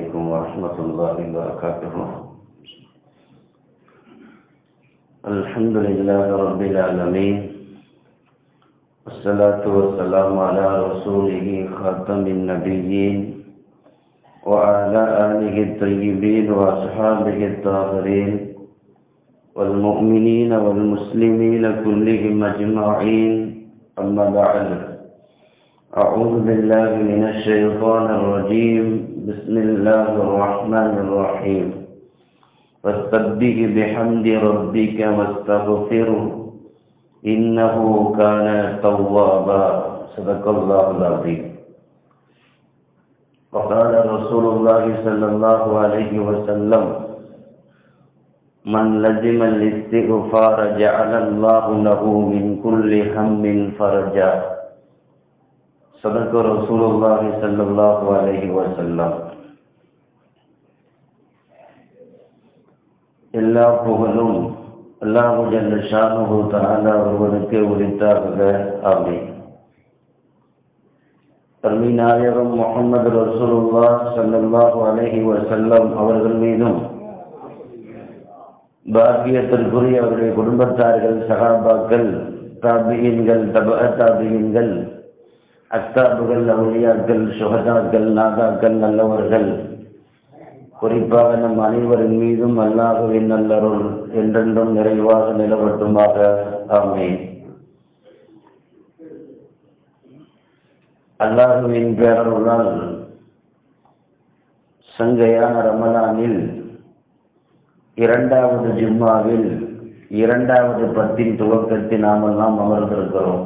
عليكم ورحمة الله وبركاته الحمد لله رب العالمين والصلاة والسلام على رسوله خاتم النبيين وعلى آله الطيبين وأصحابه الطاهرين والمؤمنين والمسلمين كلهم أجمعين أما بعد أعوذ بالله من الشيطان الرجيم بسم الله الرحمن الرحيم فاستبه بحمد ربك واستغفره إنه كان توابا صدق الله العظيم وقال رسول الله صلى الله عليه وسلم من لزم الاستغفار جعل الله له من كل هم فرجا صدق رسول الله صلى الله عليه وسلم எல்லா புகழும் அல்லாஹு ஜல்ல ஷானுஹு தஆலா ஒருவனுக்கு உரித்தாக ஆமீன் கல்வி நாயகம் முகமது ரசூலுல்லா ஸல்லல்லாஹு அலைஹி வஸல்லம் அவர்கள் மீதும் பாக்கியத்திற்குரிய அவருடைய குடும்பத்தார்கள் சகாபாக்கள் தாபியன்கள் தப தாபியன்கள் அக்தாபுகள் அவுளியாக்கள் சுகதாக்கள் நாதாக்கள் நல்லவர்கள் குறிப்பாக நம் அனைவரின் மீதும் அல்லாஹுவின் நல்லருள் என்றென்றும் நிறைவாக நிலவட்டுமாக ஆமேன் அல்லாஹுவின் பேரருளால் சங்கையான ரமலானில் இரண்டாவது ஜிம்மாவில் இரண்டாவது பத்தின் துவக்கத்தில் நாமெல்லாம் அமர்ந்திருக்கிறோம்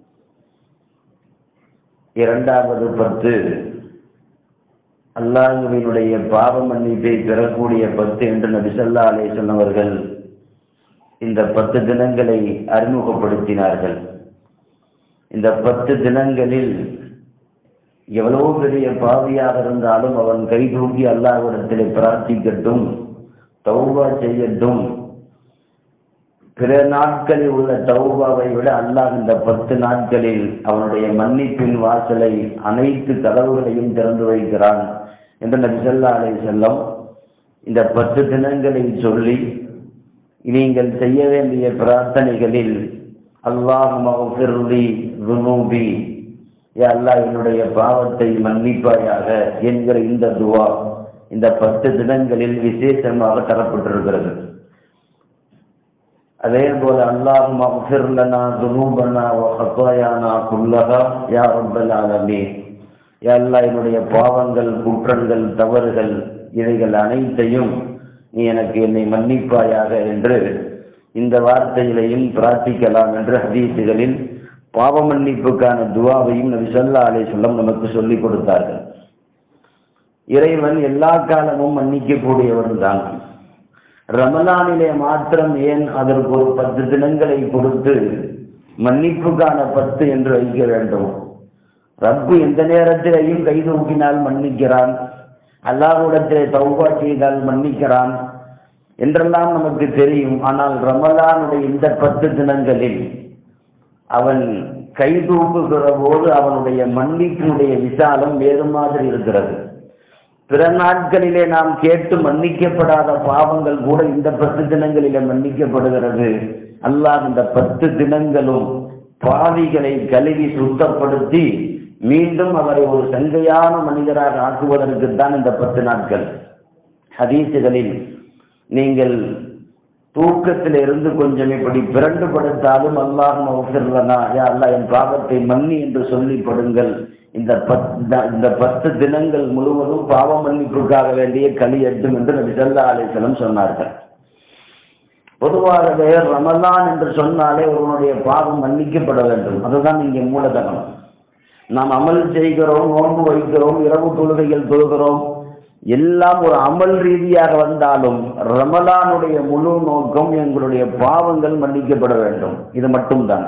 இரண்டாவது பத்து அல்லாஹுவினுடைய பாவ மன்னிப்பை பெறக்கூடிய பத்து என்று நபிசல்லா அலே சொன்னவர்கள் இந்த பத்து தினங்களை அறிமுகப்படுத்தினார்கள் இந்த பத்து தினங்களில் எவ்வளவு பெரிய பாவியாக இருந்தாலும் அவன் கை தூக்கி அல்லாஹ்விடத்தில் பிரார்த்திக்கட்டும் தௌபா செய்யட்டும் பிற நாட்களில் உள்ள தௌபாவை விட அல்லாஹ் இந்த பத்து நாட்களில் அவனுடைய மன்னிப்பின் வாசலை அனைத்து கதவுகளையும் திறந்து வைக்கிறான் என்று நபி சொல்லா அலை செல்லம் இந்த பத்து தினங்களை சொல்லி நீங்கள் செய்ய வேண்டிய பிரார்த்தனைகளில் அல்லாஹ் மகஃபிர்லி துனூபி யா அல்லாஹ் என்னுடைய பாவத்தை மன்னிப்பாயாக என்கிற இந்த துவா இந்த பத்து தினங்களில் விசேஷமாக தரப்பட்டிருக்கிறது அதே போல அல்லாஹ் மஃபிர்லனா துனூபனா வஹத்தாயானா குல்லஹா யா ரப்பல் ஆலமீன் யா அல்லாஹ் என்னுடைய பாவங்கள் குற்றங்கள் தவறுகள் இவைகள் அனைத்தையும் நீ எனக்கு என்னை மன்னிப்பாயாக என்று இந்த வார்த்தைகளையும் பிரார்த்திக்கலாம் என்று ஹதீசுகளில் பாவ மன்னிப்புக்கான துவாவையும் நபி சொல்லா அலை சொல்லம் நமக்கு சொல்லிக் கொடுத்தார்கள் இறைவன் எல்லா காலமும் மன்னிக்கக்கூடியவன் தான் ரமலானிலே மாத்திரம் ஏன் அதற்கு ஒரு பத்து தினங்களை கொடுத்து மன்னிப்புக்கான பத்து என்று வைக்க வேண்டும் ரப்பு எந்த நேரத்திலையும் கை தூக்கினால் மன்னிக்கிறான் அல்லாஹ்விடத்திலே தௌபா செய்தால் மன்னிக்கிறான் என்றெல்லாம் நமக்கு தெரியும் ஆனால் ரமலானுடைய இந்த பத்து தினங்களில் அவன் கை தூக்குகிற போது அவனுடைய மன்னிப்பினுடைய விசாலம் வேறு மாதிரி இருக்கிறது பிற நாட்களிலே நாம் கேட்டு மன்னிக்கப்படாத பாவங்கள் கூட இந்த பத்து தினங்களிலே மன்னிக்கப்படுகிறது அல்லாஹ் இந்த பத்து தினங்களும் பாவிகளை கழுவி சுத்தப்படுத்தி மீண்டும் அவரை ஒரு சங்கையான மனிதராக ஆக்குவதற்கு தான் இந்த பத்து நாட்கள் ஹதீசுகளில் நீங்கள் தூக்கத்தில் இருந்து கொஞ்சம் இப்படி பிறண்டு படுத்தாலும் அல்லாஹ் மௌஃபிர்லனா யா அல்லாஹ் என் பாவத்தை மன்னி என்று சொல்லி படுங்கள் இந்த பத் இந்த பத்து தினங்கள் முழுவதும் பாவ மன்னிப்புக்காக வேண்டிய களி எட்டும் என்று நபி சல்லா அலிஸ்லம் சொன்னார்கள் பொதுவாகவே ரமலான் என்று சொன்னாலே ஒருவனுடைய பாவம் மன்னிக்கப்பட வேண்டும் அதுதான் இங்கே மூலதனம் நாம் அமல் செய்கிறோம் நோன்பு வைக்கிறோம் இரவு தொழுகைகள் தொழுகிறோம் எல்லாம் ஒரு அமல் ரீதியாக வந்தாலும் ரமலானுடைய முழு நோக்கம் எங்களுடைய பாவங்கள் மன்னிக்கப்பட வேண்டும் இது மட்டும்தான்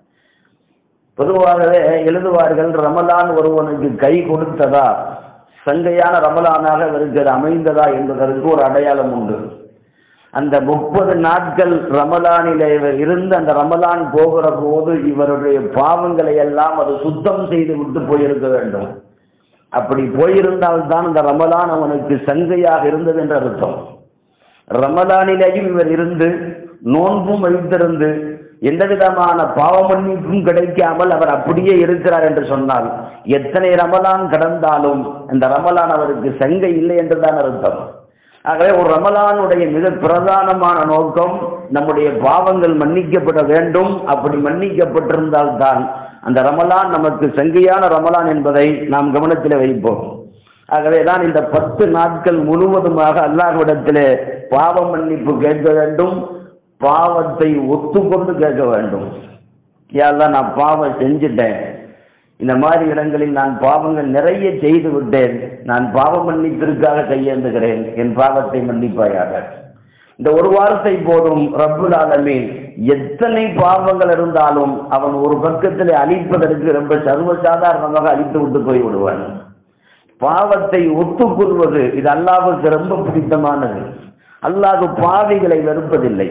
பொதுவாகவே எழுதுவார்கள் ரமலான் ஒருவனுக்கு கை கொடுத்ததா சங்கையான ரமலானாக அவருக்கு அமைந்ததா என்பதற்கு ஒரு அடையாளம் உண்டு அந்த முப்பது நாட்கள் ரமலானிலே இவர் இருந்து அந்த ரமலான் போகிற போது இவருடைய பாவங்களை எல்லாம் அது சுத்தம் செய்து விட்டு போயிருக்க வேண்டும் அப்படி போயிருந்தால் தான் இந்த ரமலான் அவனுக்கு சங்கையாக இருந்தது என்ற அர்த்தம் ரமலானிலேயும் இவர் இருந்து நோன்பும் வைத்திருந்து எந்த விதமான பாவ மன்னிப்பும் கிடைக்காமல் அவர் அப்படியே இருக்கிறார் என்று சொன்னால் எத்தனை ரமலான் கடந்தாலும் இந்த ரமலான் அவருக்கு சங்கை இல்லை என்றுதான் அர்த்தம் ஆகவே ஒரு ரமலானுடைய மிக பிரதானமான நோக்கம் நம்முடைய பாவங்கள் மன்னிக்கப்பட வேண்டும் அப்படி மன்னிக்கப்பட்டிருந்தால் தான் அந்த ரமலான் நமக்கு சங்கையான ரமலான் என்பதை நாம் கவனத்தில் வைப்போம் ஆகவே தான் இந்த பத்து நாட்கள் முழுவதுமாக அல்லாஹ்விடத்திலே பாவ மன்னிப்பு கேட்க வேண்டும் பாவத்தை ஒத்துக்கொண்டு கேட்க வேண்டும் யாரெல்லாம் நான் பாவம் செஞ்சுட்டேன் இந்த மாதிரி இடங்களில் நான் பாவங்கள் நிறைய செய்து விட்டேன் நான் பாவ மன்னிப்பிற்காக கையேந்துகிறேன் என் பாவத்தை மன்னிப்பாயாக இந்த ஒரு வார்த்தை போதும் ரப்புல் ஆலமீன் எத்தனை பாவங்கள் இருந்தாலும் அவன் ஒரு பக்கத்தில் அழிப்பதற்கு ரொம்ப சர்வசாதாரணமாக அழித்து விட்டு போய் விடுவான் பாவத்தை ஒத்துக்கொள்வது இது அல்லாஹ்வுக்கு ரொம்ப பிடித்தமானது அல்லாஹ் பாவிகளை வெறுப்பதில்லை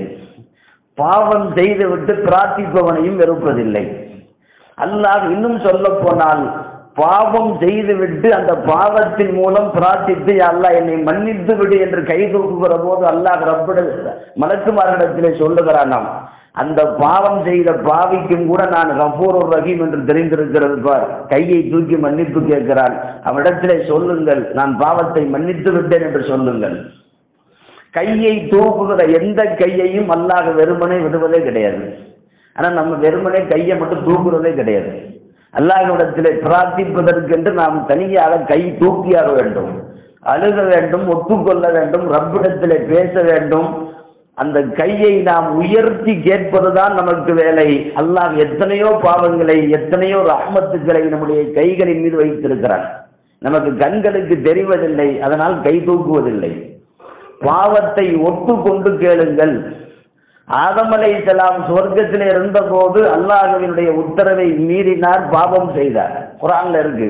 பாவம் செய்துவிட்டு பிரார்த்திப்பவனையும் வெறுப்பதில்லை அல்லாஹ் இன்னும் சொல்ல போனால் பாவம் செய்துவிட்டு அந்த பாவத்தின் மூலம் பிரார்த்தித்து அல்லாஹ் என்னை மன்னித்து விடு என்று கை தூக்குகிற போது அல்லாஹ் ரப்பிட மலக்குமார்களிடத்திலே சொல்லுகிறானாம் அந்த பாவம் செய்த பாவிக்கும் கூட நான் கபூர் ரஹீம் என்று தெரிந்திருக்கிறது பார் கையை தூக்கி மன்னிப்பு கேட்கிறான் அவனிடத்திலே சொல்லுங்கள் நான் பாவத்தை மன்னித்து விட்டேன் என்று சொல்லுங்கள் கையை தூக்குகிற எந்த கையையும் அல்லாஹ் வெறுமனே விடுவதே கிடையாது ஆனால் நம்ம வெறுமனே கையை மட்டும் தூக்குறதே கிடையாது அல்லாஹ்விடத்திலே பிரார்த்திப்பதற்கென்று நாம் தனியாக கை தூக்கியாக வேண்டும் அழுக வேண்டும் ஒத்துக்கொள்ள வேண்டும் ரப்பிடத்திலே பேச வேண்டும் அந்த கையை நாம் உயர்த்தி கேட்பதுதான் நமக்கு வேலை அல்லாஹ் எத்தனையோ பாவங்களை எத்தனையோ ரஹ்மத்துக்களை நம்முடைய கைகளின் மீது வைத்திருக்கிறான் நமக்கு கண்களுக்கு தெரிவதில்லை அதனால் கை தூக்குவதில்லை பாவத்தை ஒத்துக்கொண்டு கேளுங்கள் ஆதம் அலைஹிஸ்ஸலாம் சொர்க்கத்தில் இருந்தபோது அல்லாஹ்வினுடைய உத்தரவை மீறினார் பாவம் செய்தார் குரான்ல இருக்கு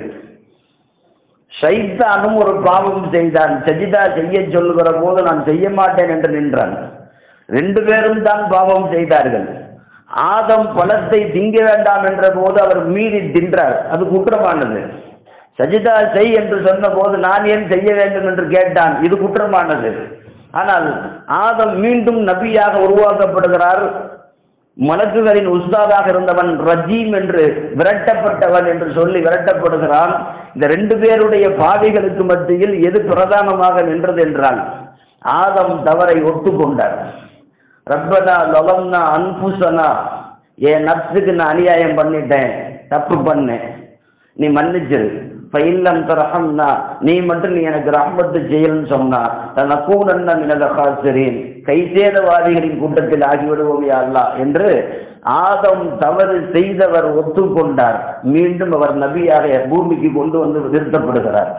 ஷைத்தானும் ஒரு பாவம் செய்தான் சஜிதா செய்ய சொல்லுகிற போது நான் செய்ய மாட்டேன் என்று நின்றான் ரெண்டு பேரும் தான் பாவம் செய்தார்கள் ஆதம் பழத்தை திங்க வேண்டாம் என்ற போது அவர் மீறி தின்றார் அது குற்றமானது சஜிதா செய் என்று சொன்ன போது நான் ஏன் செய்ய வேண்டும் என்று கேட்டான் இது குற்றமானது ஆனால் ஆதம் மீண்டும் நபியாக உருவாக்கப்படுகிறார் மலக்குகளின் உஸ்தாதாக இருந்தவன் ரஜீம் என்று விரட்டப்பட்டவன் என்று சொல்லி விரட்டப்படுகிறான் இந்த ரெண்டு பேருடைய பாவிகளுக்கு மத்தியில் எது பிரதானமாக நின்றது என்றால் ஆதம் தவறை ஒத்துக்கொண்டார் ரப்பனா லவம்னா அன்புசனா என் நப்சுக்கு நான் அநியாயம் பண்ணிட்டேன் தப்பு பண்ணேன் நீ மன்னிச்சிரு ஃபைல்லம் தரஹம்னா நீ மட்டும் நீ எனக்கு ரஹ்மத்து செய்யலன்னு சொன்னா தனக்கூடன்ன மினத காசிரீன் கைசேதவாதிகளின் கூட்டத்தில் ஆகிவிடுவோம் யா அல்லாஹ் என்று ஆதம் தவறு செய்தவர் ஒத்துக்கொண்டார் மீண்டும் அவர் நபியாக பூமிக்கு கொண்டு வந்து நிறுத்தப்படுகிறார்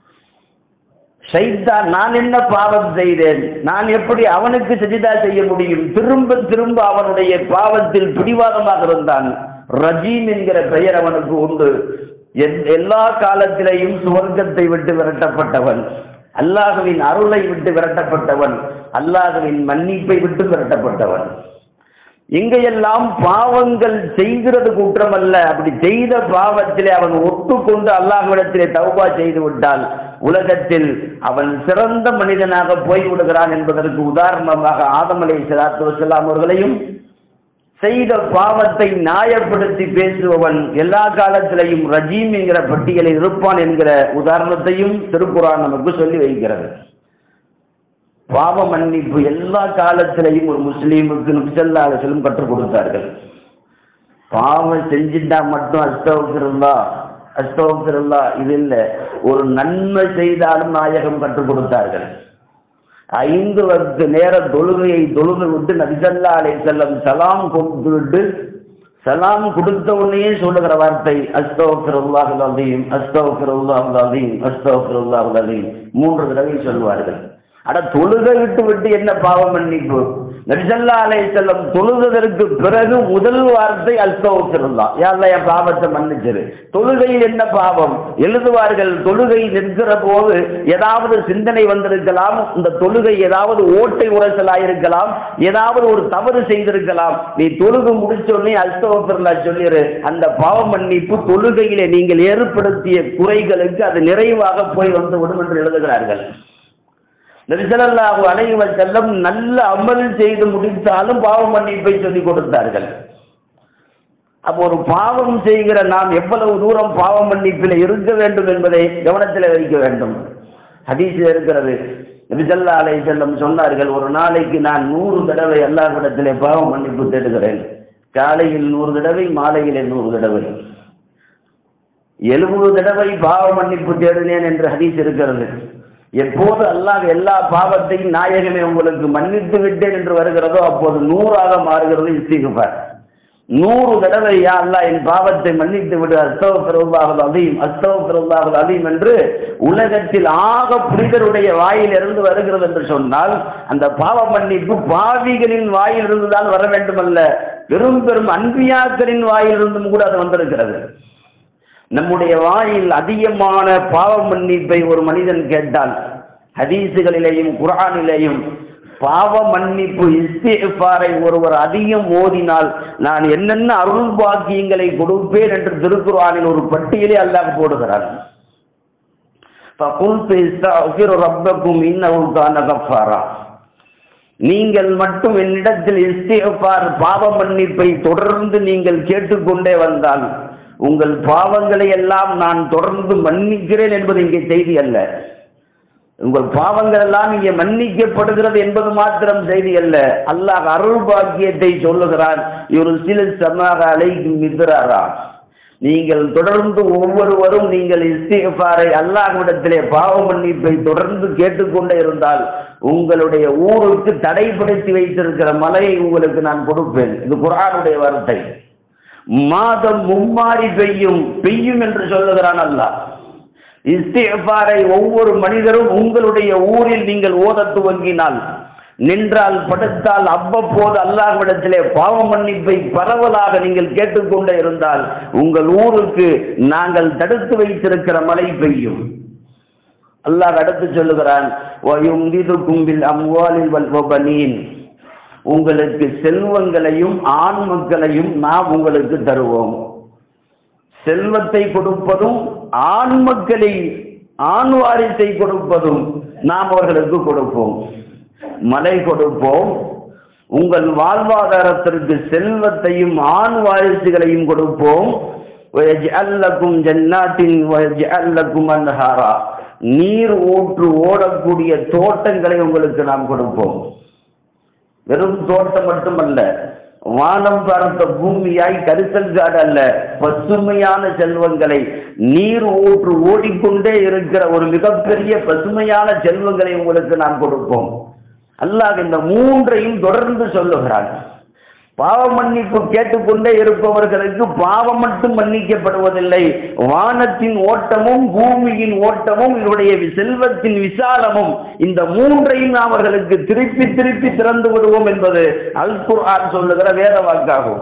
ஷைத்தான் நான் என்ன பாவம் செய்தேன் நான் எப்படி அவனுக்கு சஜிதா செய்ய முடியும் திரும்ப திரும்ப அவனுடைய பாவத்தில் பிடிவாதமாக இருந்தான் ரஜீம் என்கிற பெயர் அவனுக்கு உண்டு எல்- எல்லா காலத்திலேயும் சுவர்க்கத்தை விட்டு விரட்டப்பட்டவன் அல்லாஹுவின் அருளை விட்டு விரட்டப்பட்டவன் அல்லாஹுவின் மன்னிப்பை விட்டு விரட்டப்பட்டவன் எங்கெல்லாம் பாவங்கள் செய்கிறது குற்றமல்ல அப்படி செய்த பாவத்திலே அவன் ஒத்துக்கொண்டு அல்லாஹ்விடத்திலே தௌபா செய்து விட்டால் உலகத்தில் அவன் சிறந்த மனிதனாக போய்விடுகிறான் என்பதற்கு உதாரணமாக ஆதம் அலை சலாத்து வசலாம் அவர்களையும் செய்த பாவத்தை நியாயப்படுத்தி பேசுபவன் எல்லா காலத்திலையும் ரஜீம் என்கிற பட்டியலில் இருப்பான் என்கிற உதாரணத்தையும் திருக்குறான் நமக்கு சொல்லி வைக்கிறது பாவ மன்னிப்பு எல்லா காலத்திலையும் ஒரு முஸ்லீமுக்கு நபிசல்லா அலிஸ்லம் கற்றுக் கொடுத்தார்கள் பாவம் செஞ்சுட்டா மட்டும் அஸ்தவத்திருந்தா அஸ்தவத்திருந்தா இது இல்லை ஒரு நன்மை செய்தாலும் நாயகம் கற்றுக் கொடுத்தார்கள் ஐந்து வகுப்பு நேர தொழுகையை தொழுது விட்டு நபிசல்லா அலை செல்லம் சலாம் கொடுத்து விட்டு சலாம் கொடுத்த உடனே சொல்லுகிற வார்த்தை அஸ்தோஃபிருல்லாஹுல் அலீம் அஸ்தோஃபிருல்லாஹுல் அலீம் அஸ்தோஃபிருல்லாஹுல் அலீம் மூன்று தடவை சொல்வார்கள் அட தொழுகை விட்டு விட்டு என்ன பாவம் மன்னிப்பு நபிசல்லா அலை செல்லம் தொழுததற்கு பிறகு முதல் வார்த்தை அல்சோச்சிருந்தான் யாரில் என் பாவத்தை மன்னிச்சிரு தொழுகையில் என்ன பாவம் எழுதுவார்கள் தொழுகை நிற்கிற போது ஏதாவது சிந்தனை வந்திருக்கலாம் இந்த தொழுகை ஏதாவது ஓட்டை உரசலாயிருக்கலாம் ஏதாவது ஒரு தவறு செய்திருக்கலாம் நீ தொழுகு முடிச்ச உடனே அல்சோப்பிரலா சொல்லிடு அந்த பாவ மன்னிப்பு தொழுகையிலே நீங்கள் ஏற்படுத்திய குறைகளுக்கு அது நிறைவாக போய் வந்து விடும் என்று எழுதுகிறார்கள் நபிசல்லாஹு அலைஹி செல்லம் நல்ல அமல் செய்து முடித்தாலும் பாவ மன்னிப்பை சொல்லிக் கொடுத்தார்கள் அப்போ ஒரு பாவம் செய்கிற நாம் எவ்வளவு தூரம் பாவ மன்னிப்பில் இருக்க வேண்டும் என்பதை கவனத்தில் வைக்க வேண்டும் ஹதீஸில் இருக்கிறது நபிசல்லா அலை செல்லம் சொன்னார்கள் ஒரு நாளைக்கு நான் நூறு தடவை எல்லாரிடத்திலே பாவ மன்னிப்பு தேடுகிறேன் காலையில் நூறு தடவை மாலையிலே நூறு தடவை எழுபது தடவை பாவ மன்னிப்பு தேடினேன் என்று ஹதீஸ் இருக்கிறது எப்போது அல்லாஹ் எல்லா பாவத்தையும் நாயகமே உங்களுக்கு மன்னித்து விட்டேன் என்று வருகிறதோ அப்போது நூறாக மாறுகிறது இஸ்திகுபார் நூறு தடவை யா அல்லாஹ் என் பாவத்தை மன்னித்து விடு அஸ்தவ பெருவாகல் அலீம் அஸ்தவ பெருவாகல் அலீம் என்று உலகத்தில் ஆக புனிதருடைய வாயிலிருந்து வருகிறது என்று சொன்னால் அந்த பாவ மன்னிப்பு பாவிகளின் வாயிலிருந்து தான் வர வேண்டுமல்ல பெரும் பெரும் அன்பியாக்களின் வாயிலிருந்தும் கூட அது வந்திருக்கிறது நம்முடைய வாயில் அதிகமான பாவ மன்னிப்பை ஒரு மனிதன் கேட்டால் ஹதீசுகளிலேயும் குரானிலேயும் பாவ மன்னிப்பு இஸ்திஃபாரை ஒருவர் அதிகம் ஓதினால் நான் என்னென்ன அருள் பாக்கியங்களை கொடுப்பேன் என்று திருக்குறானில் ஒரு பட்டியலே அல்லாஹ் போடுகிறார் فَقُلْتُ اسْتَغْفِرُوا رَبَّكُمْ إِنَّهُ كَانَ غَفَّارًا நீங்கள் மட்டும் என்னிடத்தில் இஸ்திஃபார் பாவ மன்னிப்பை தொடர்ந்து நீங்கள் கேட்டுக்கொண்டே வந்தால் உங்கள் பாவங்களை எல்லாம் நான் தொடர்ந்து மன்னிக்கிறேன் என்பது இங்கே செய்தி அல்ல உங்கள் பாவங்கள் எல்லாம் இங்கே மன்னிக்கப்படுகிறது என்பது மாத்திரம் செய்தி அல்ல அல்லாஹ் அருள் பாக்கியத்தை சொல்லுகிறான் இவர் சில சமாக அலைக்கும் மிதிராரா நீங்கள் தொடர்ந்து ஒவ்வொருவரும் நீங்கள் இஸ்திஃபாரை அல்லாஹ்விடத்திலே பாவ மன்னிப்பை தொடர்ந்து கேட்டுக்கொண்டே இருந்தால் உங்களுடைய ஊருக்கு தடைப்படுத்தி வைத்திருக்கிற மலையை உங்களுக்கு நான் கொடுப்பேன் இது குரானுடைய வார்த்தை மாதம் மும்மாறி பெய்யும் பெய்யும் என்று சொல்லுகிறான் அல்லாஹ் இஸ்திஃபாரை ஒவ்வொரு மனிதரும் உங்களுடைய ஊரில் நீங்கள் ஓத துவங்கினால் நின்றால் படுத்தால் அவ்வப்போது அல்லாஹ்விடத்திலே பாவ மன்னிப்பை பரவலாக நீங்கள் கேட்டுக்கொண்டே இருந்தால் உங்கள் ஊருக்கு நாங்கள் தடுத்து வைத்திருக்கிற மழை பெய்யும் அல்லாஹ் அடுத்து சொல்லுகிறான் கும்பில் அம்வாலில் வல்வபனீன் உங்களுக்கு செல்வங்களையும் ஆண் மக்களையும் நாம் உங்களுக்கு தருவோம் செல்வத்தை கொடுப்பதும் ஆண் மக்களை ஆண் வாரிசை கொடுப்பதும் நாம் அவர்களுக்கு கொடுப்போம் மலை கொடுப்போம் உங்கள் வாழ்வாதாரத்திற்கு செல்வத்தையும் ஆண் வாரிசுகளையும் கொடுப்போம் அல்லக்கும் ஜன்னாத்தின் அல்லக்கும் அன்ஹாரா நீர் ஊற்று ஓடக்கூடிய தோட்டங்களை உங்களுக்கு நாம் கொடுப்போம் வெறும் தோட்டம் மட்டுமல்ல வானம் பார்த்த பூமியாய் கரிசல் காடு அல்ல பசுமையான செல்வங்களை நீர் ஊற்று ஓடிக்கொண்டே இருக்கிற ஒரு மிகப்பெரிய பசுமையான செல்வங்களை உங்களுக்கு நாம் கொடுப்போம் அல்லாஹ் இந்த மூன்றையும் தொடர்ந்து சொல்லுகிறான் பாவ மன்னிப்பு கேட்டுக்கொண்டே இருப்பவர்களுக்கு பாவம் மட்டும் மன்னிக்கப்படுவதில்லை வானத்தின் ஓட்டமும் பூமியின் ஓட்டமும் இவருடைய செல்வத்தின் விசாலமும் இந்த மூன்றையும் நாம் அவர்களுக்கு திருப்பி திருப்பி திறந்து விடுவோம் என்பது அல் குர்ஆன் சொல்லுகிற வேத வாக்காகும்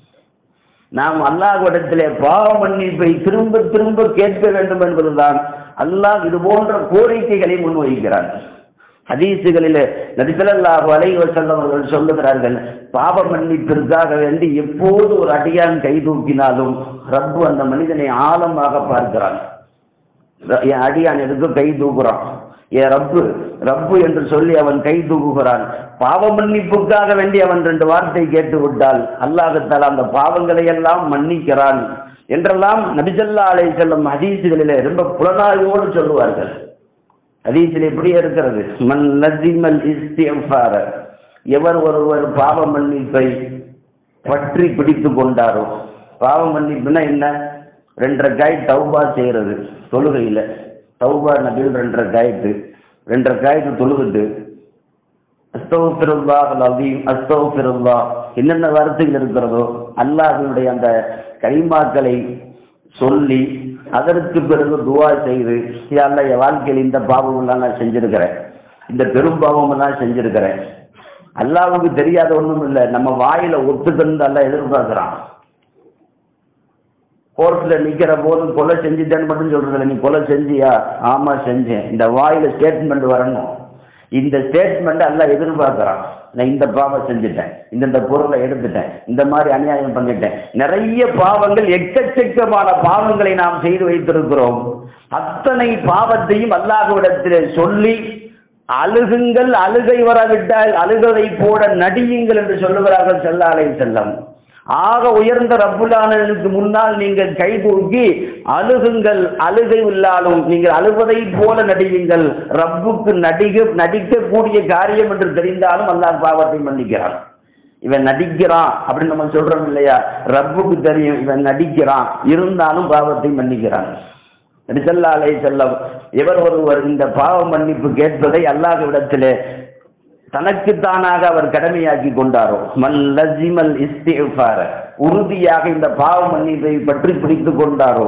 நாம் அல்லாஹ்விடத்திலே பாவ மன்னிப்பை திரும்ப திரும்ப கேட்க வேண்டும் என்பதுதான் அல்லாஹ் இது போன்ற கோரிக்கைகளை முன்வைக்கிறான் ஹதீசுகளிலே நபிசல்லாஹு அலைஹி வஸல்லம் அவர்கள் சொல்லுகிறார்கள் பாவ மன்னிப்பிற்காக வேண்டி எப்போது ஒரு அடியான் கை தூக்கினாலும் ரப்பு அந்த மனிதனை ஆழமாக பார்க்கிறான் என் அடியான் எதுக்கு கை தூக்குறான் ஏன் ரப்பு ரப்பு என்று சொல்லி அவன் கை தூக்குகிறான் பாவ மன்னிப்புக்காக வேண்டி அவன் ரெண்டு வார்த்தை கேட்டு விட்டால் அல்லாஹத்தால் அந்த பாவங்களை எல்லாம் மன்னிக்கிறான் என்றெல்லாம் நபிசல்லா அலை செல்லும் ஹதீசுகளிலே ரொம்ப புலனாய்வோடு சொல்லுவார்கள் ஹதீஸில் இப்படியே இருக்கிறது மன் லசிமல் இஸ்திஃபார எவர் ஒருவர் பாவ மன்னிப்பை பற்றி பிடித்து கொண்டாரோ பாவ மன்னிப்புனா என்ன ரெண்டரை காய் தௌபா செய்கிறது தொழுகையில் தௌபா நபில் ரெண்டரை காய்ட்டு ரெண்டரை காய்ட்டு தொழுகுட்டு அஸ்தோபிருல்லா அலீம் அஸ்தோபிருல்லா என்னென்ன வார்த்தைகள் இருக்கிறதோ அல்லாஹினுடைய அந்த கைமாக்களை சொல்லி அதற்கு பிறகு துவா செய்து அல்ல என் வாழ்க்கையில் இந்த பாவங்கள்லாம் நான் செஞ்சிருக்கிறேன் இந்த பெரும்பாவம் எல்லாம் செஞ்சிருக்கிறேன் அல்லாவுக்கு தெரியாத ஒண்ணும் இல்லை நம்ம வாயில ஒத்துக்கிறது அல்ல எதிர்பார்க்கிறான் கோர்ட்ல நிக்கிற போது கொலை செஞ்சுட்டேன்னு மட்டும் சொல்றதில்ல நீ கொலை செஞ்சியா ஆமா செஞ்சேன் இந்த வாயில ஸ்டேட்மெண்ட் வரணும் இந்த ஸ்டேட்மெண்ட் எல்லாம் எதிர்பார்க்கறான் நான் இந்த பாவம் செஞ்சுட்டேன் இந்த இந்த பொருளை எடுத்துட்டேன் இந்த மாதிரி அநியாயம் பண்ணிட்டேன் நிறைய பாவங்கள் எக்கச்சக்கமான பாவங்களை நாம் செய்து வைத்திருக்கிறோம் அத்தனை பாவத்தையும் அல்லாஹ்விடத்தில் சொல்லி அழுகுங்கள் அழுகை வரவிட்டால் அழுகதை போட நடியுங்கள் என்று சொல்லுகிறார்கள் செல்லாலை செல்லம் ஆக உயர்ந்த ரப்புலானனுக்கு முன்னால் நீங்கள் கை தூக்கி அழுகுங்கள் அழுகை இல்லாலும் நீங்கள் அழுவதை போல நடியுங்கள் ரப்புக்கு நடிக நடிக்கக்கூடிய காரியம் என்று தெரிந்தாலும் அல்லாஹ் பாவத்தை மன்னிக்கிறான் இவன் நடிக்கிறான் அப்படின்னு நம்ம சொல்றோம் இல்லையா ரப்புக்கு தெரியும் இவன் நடிக்கிறான் இருந்தாலும் பாவத்தை மன்னிக்கிறான் நபிசல்லா அலை செல்லம் எவர் ஒருவர் இந்த பாவ மன்னிப்பு கேட்பதை அல்லாஹ்விடத்திலே தனக்குத்தானாக அவர் கடமையாக்கி கொண்டாரோ மல்லஜிமல் இஸ்திஃபார உறுதியாக இந்த பாவ மன்னிப்பை பற்றி பிடித்துக் கொண்டாரோ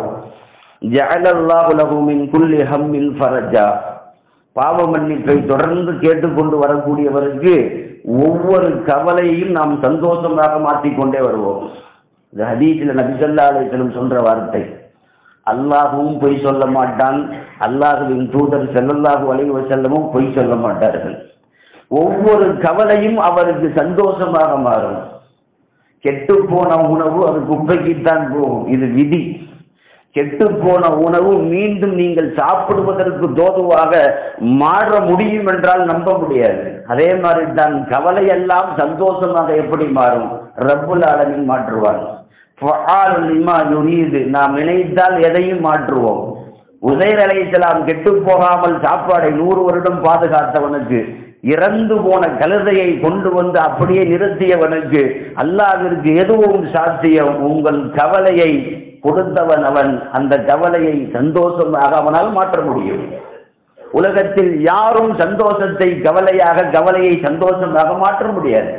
ஜஅலல்லாஹு லஹு மின் குல்லி ஹம்மின் ஃபரஜா பாவ மன்னிப்பை தொடர்ந்து கேட்டுக்கொண்டு வரக்கூடியவருக்கு ஒவ்வொரு கவலையையும் நாம் சந்தோஷமாக மாற்றிக்கொண்டே வருவோம் இது ஹதீஸில் நபிசல்லா அலைஹிஸ்ஸலாம் சொல்ற வார்த்தை அல்லாஹுவும் பொய் சொல்ல மாட்டான் அல்லாஹுவின் தூதர் செல்லல்லாஹு அலைஹி வஸல்லமும் பொய் சொல்ல மாட்டார்கள் ஒவ்வொரு கவலையும் அவருக்கு சந்தோஷமாக மாறும் கெட்டு போன உணவு அது குப்பைக்குத்தான் போகும் இது விதி கெட்டு போன உணவு மீண்டும் நீங்கள் சாப்பிடுவதற்கு தோதுவாக மாற முடியும் என்றால் நம்ப முடியாது அதே மாதிரி தான் கவலை எல்லாம் சந்தோஷமாக எப்படி மாறும் ரப்புல் ஆலமின் மாற்றுவான் ஃபஆல் லிமா யுரீது நாம் நினைத்தால் எதையும் மாற்றுவோம் உசைர் அலைஹிஸ்ஸலாம் கெட்டு போகாமல் சாப்பாடை நூறு வருடம் பாதுகாத்தவனுக்கு இறந்து போன கழுதையை கொண்டு வந்து அப்படியே நிறுத்தியவனுக்கு அல்லாஹ்விற்கு எதுவும் சாத்தியம் உங்கள் கவலையை கொடுத்தவன் அவன் அந்த கவலையை சந்தோஷமாக அவனால் மாற்ற முடியும் உலகத்தில் யாரும் சந்தோஷத்தை கவலையாக கவலையை சந்தோஷமாக மாற்ற முடியாது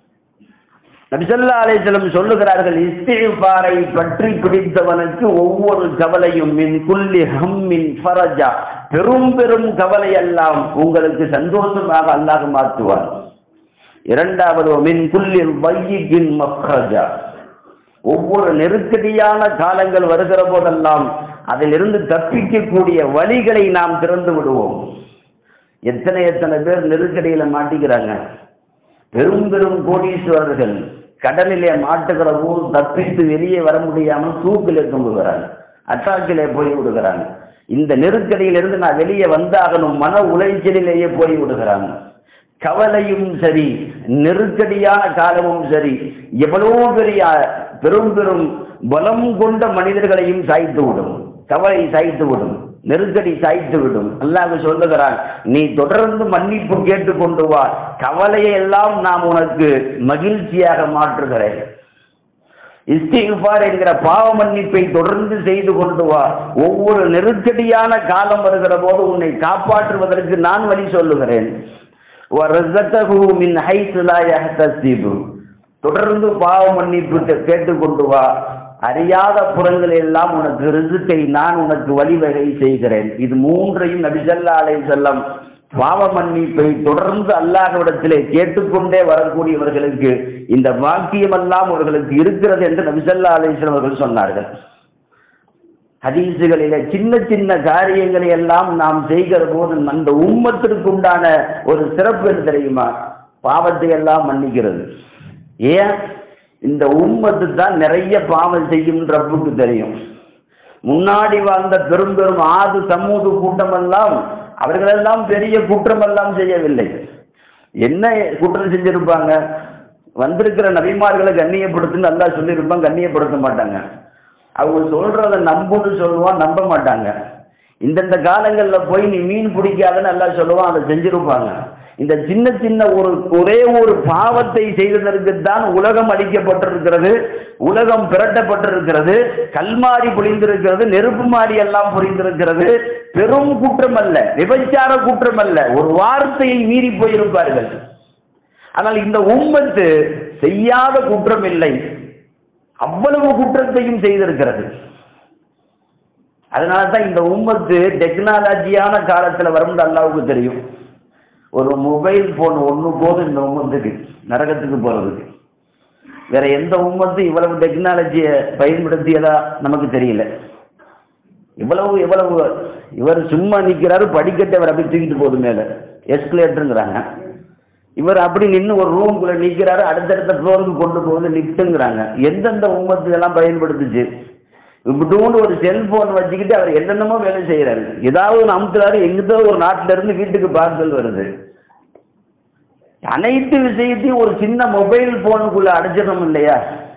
நபிசல்லா அலைஹிஸ்ஸலாம் சொல்லுகிறார்கள் இஸ்திஃபாரை பற்றி பிடித்தவனுக்கு ஒவ்வொரு கவலையும் மின் குல்லி ஹம்மின் ஃபரஜா பெரும் பெரும் கவலை எல்லாம் உங்களுக்கு சந்தோஷமாக அல்லாஹ் மாற்றுவார் இரண்டாவது மின் குல்லி வையிகின் மஃப்ரஜா ஒவ்வொரு நெருக்கடியான காலங்கள் வருகிற போதெல்லாம் அதிலிருந்து தப்பிக்கக்கூடிய வழிகளை நாம் திறந்து விடுவோம் எத்தனை எத்தனை பேர் நெருக்கடியில மாட்டிக்கிறாங்க பெரும் பெரும் கோடீஸ்வரர்கள் கடலிலே மாட்டுகிற போது தப்பித்து வெளியே வர முடியாமல் தூக்கிலே தொங்குகிறாங்க அட்டாக்கிலே போய் விடுகிறாங்க இந்த நெருக்கடியிலிருந்து நான் வெளியே வந்தாகணும் மன உளைச்சலிலேயே போய் விடுகிறாங்க கவலையும் சரி நெருக்கடியான காலமும் சரி எவ்வளவு பெரிய பெரும் பெரும் பலம் கொண்ட மனிதர்களையும் சாய்த்து விடும் கவலை சாய்த்து விடும் நெருக்கடி சாய்த்து விடும் அல்லாஹ் சொல்லுகிறான் நீ தொடர்ந்து மன்னிப்பு கேட்டுக்கொண்டு வா கவலையை எல்லாம் நாம் உனக்கு மகிழ்ச்சியாக மாற்றுகிறேன் இஸ்திஃபார் என்கிற பாவ மன்னிப்பை தொடர்ந்து செய்து கொண்டு வா ஒவ்வொரு நெருக்கடியான காலம் வருகிற போது உன்னை காப்பாற்றுவதற்கு நான் வழி சொல்லுகிறேன் وَرَزَقَهُ مِنْ حَيْثُ لَا يَحْتَسِبُ தொடர்ந்து பாவ மன்னிப்பு கேட்டுக்கொண்டு வா அறியாத புறங்கள் எல்லாம் உனக்கு ரிசுக்கை நான் உனக்கு வழிவகை செய்கிறேன் இது மூன்றையும் நபிசல்லா அலை செல்லம் பாவ மன்னிப்பை தொடர்ந்து அல்லாஹ்விடத்திலே கேட்டுக்கொண்டே வரக்கூடியவர்களுக்கு இந்த வாக்கியமெல்லாம் அவர்களுக்கு இருக்கிறது என்று நபிசல்லா அலிஸ்லாம் அவர்கள் சொன்னார்கள் ஹதீசுகளிலே சின்ன சின்ன காரியங்களை எல்லாம் நாம் செய்கிற போது அந்த உம்மத்திற்கு உண்டான ஒரு சிறப்பு என்ன தெரியுமா பாவத்தை எல்லாம் மன்னிக்கிறது ஏன் இந்த உம்மத்து தான் நிறைய பாவம் செய்யும் ரப்புக்கு தெரியும் முன்னாடி வாழ்ந்த பெரும் பெரும் ஆது சமூக கூட்டமெல்லாம் அவர்களெல்லாம் பெரிய குற்றமெல்லாம் செய்யவில்லை என்ன குற்றம் செஞ்சிருப்பாங்க வந்திருக்கிற நபிமார்களை கண்ணியப்படுத்துன்னு நல்லா சொல்லியிருப்பாங்க கண்ணியப்படுத்த மாட்டாங்க அவங்க சொல்றத நம்புன்னு சொல்லுவான் நம்ப மாட்டாங்க இந்தந்த காலங்களில் போய் நீ மீன் பிடிக்காதன்னு நல்லா சொல்லுவான் அதை செஞ்சிருப்பாங்க இந்த சின்ன சின்ன ஒரு ஒரே ஒரு பாவத்தை செய்வதற்கு தான் உலகம் அளிக்கப்பட்டிருக்கிறது உலகம் பிரட்டப்பட்டிருக்கிறது கல்மாரி பொழிந்திருக்கிறது நெருப்பு மாறி எல்லாம் பொழிந்திருக்கிறது பெரும் குற்றம் அல்ல விபச்சார குற்றம் அல்ல ஒரு வார்த்தையை மீறி போயிருப்பார்கள் ஆனால் இந்த உம்மத்து செய்யாத குற்றம் இல்லை அவ்வளவு குற்றத்தையும் செய்திருக்கிறது அதனால தான் இந்த உம்மத்து டெக்னாலஜியான காலத்தில் வரும்னு அல்லாவுக்கு தெரியும் ஒரு மொபைல் போன் ஒன்று போதும் இந்த உம்மத்துக்கு நரகத்துக்கு போகிறதுக்கு வேற எந்த உம்மத்தும் இவ்வளவு டெக்னாலஜியை பயன்படுத்தியதா நமக்கு தெரியல இவ்வளவு எவ்வளவு இவர் சும்மா நிற்கிறாரு படிக்கட்டை அவர் அப்படி தூக்கிட்டு போகுது மேலே எஸ்கலேட்டருங்கிறாங்க இவர் அப்படி நின்று ஒரு ரூம்குள்ளே நிற்கிறாரு அடுத்தடுத்த ஃப்ளோருக்கு கொண்டு போகுது லிஃப்ட்டுங்கிறாங்க எந்தெந்த உம்மத்து எல்லாம் பயன்படுத்துச்சு இப்படின்னு ஒரு செல்போன் வச்சுக்கிட்டு அவர் என்னென்னமோ வேலை செய்கிறாரு ஏதாவது ஒன்று அமுத்துறாரு எங்கிட்ட ஒரு நாட்டில இருந்து வீட்டுக்கு பார்சல் வருது அனைத்து விஷயத்தையும் ஒரு சின்ன மொபைல் போனுக்குள்ள அடைச்சிடணும் இல்லையா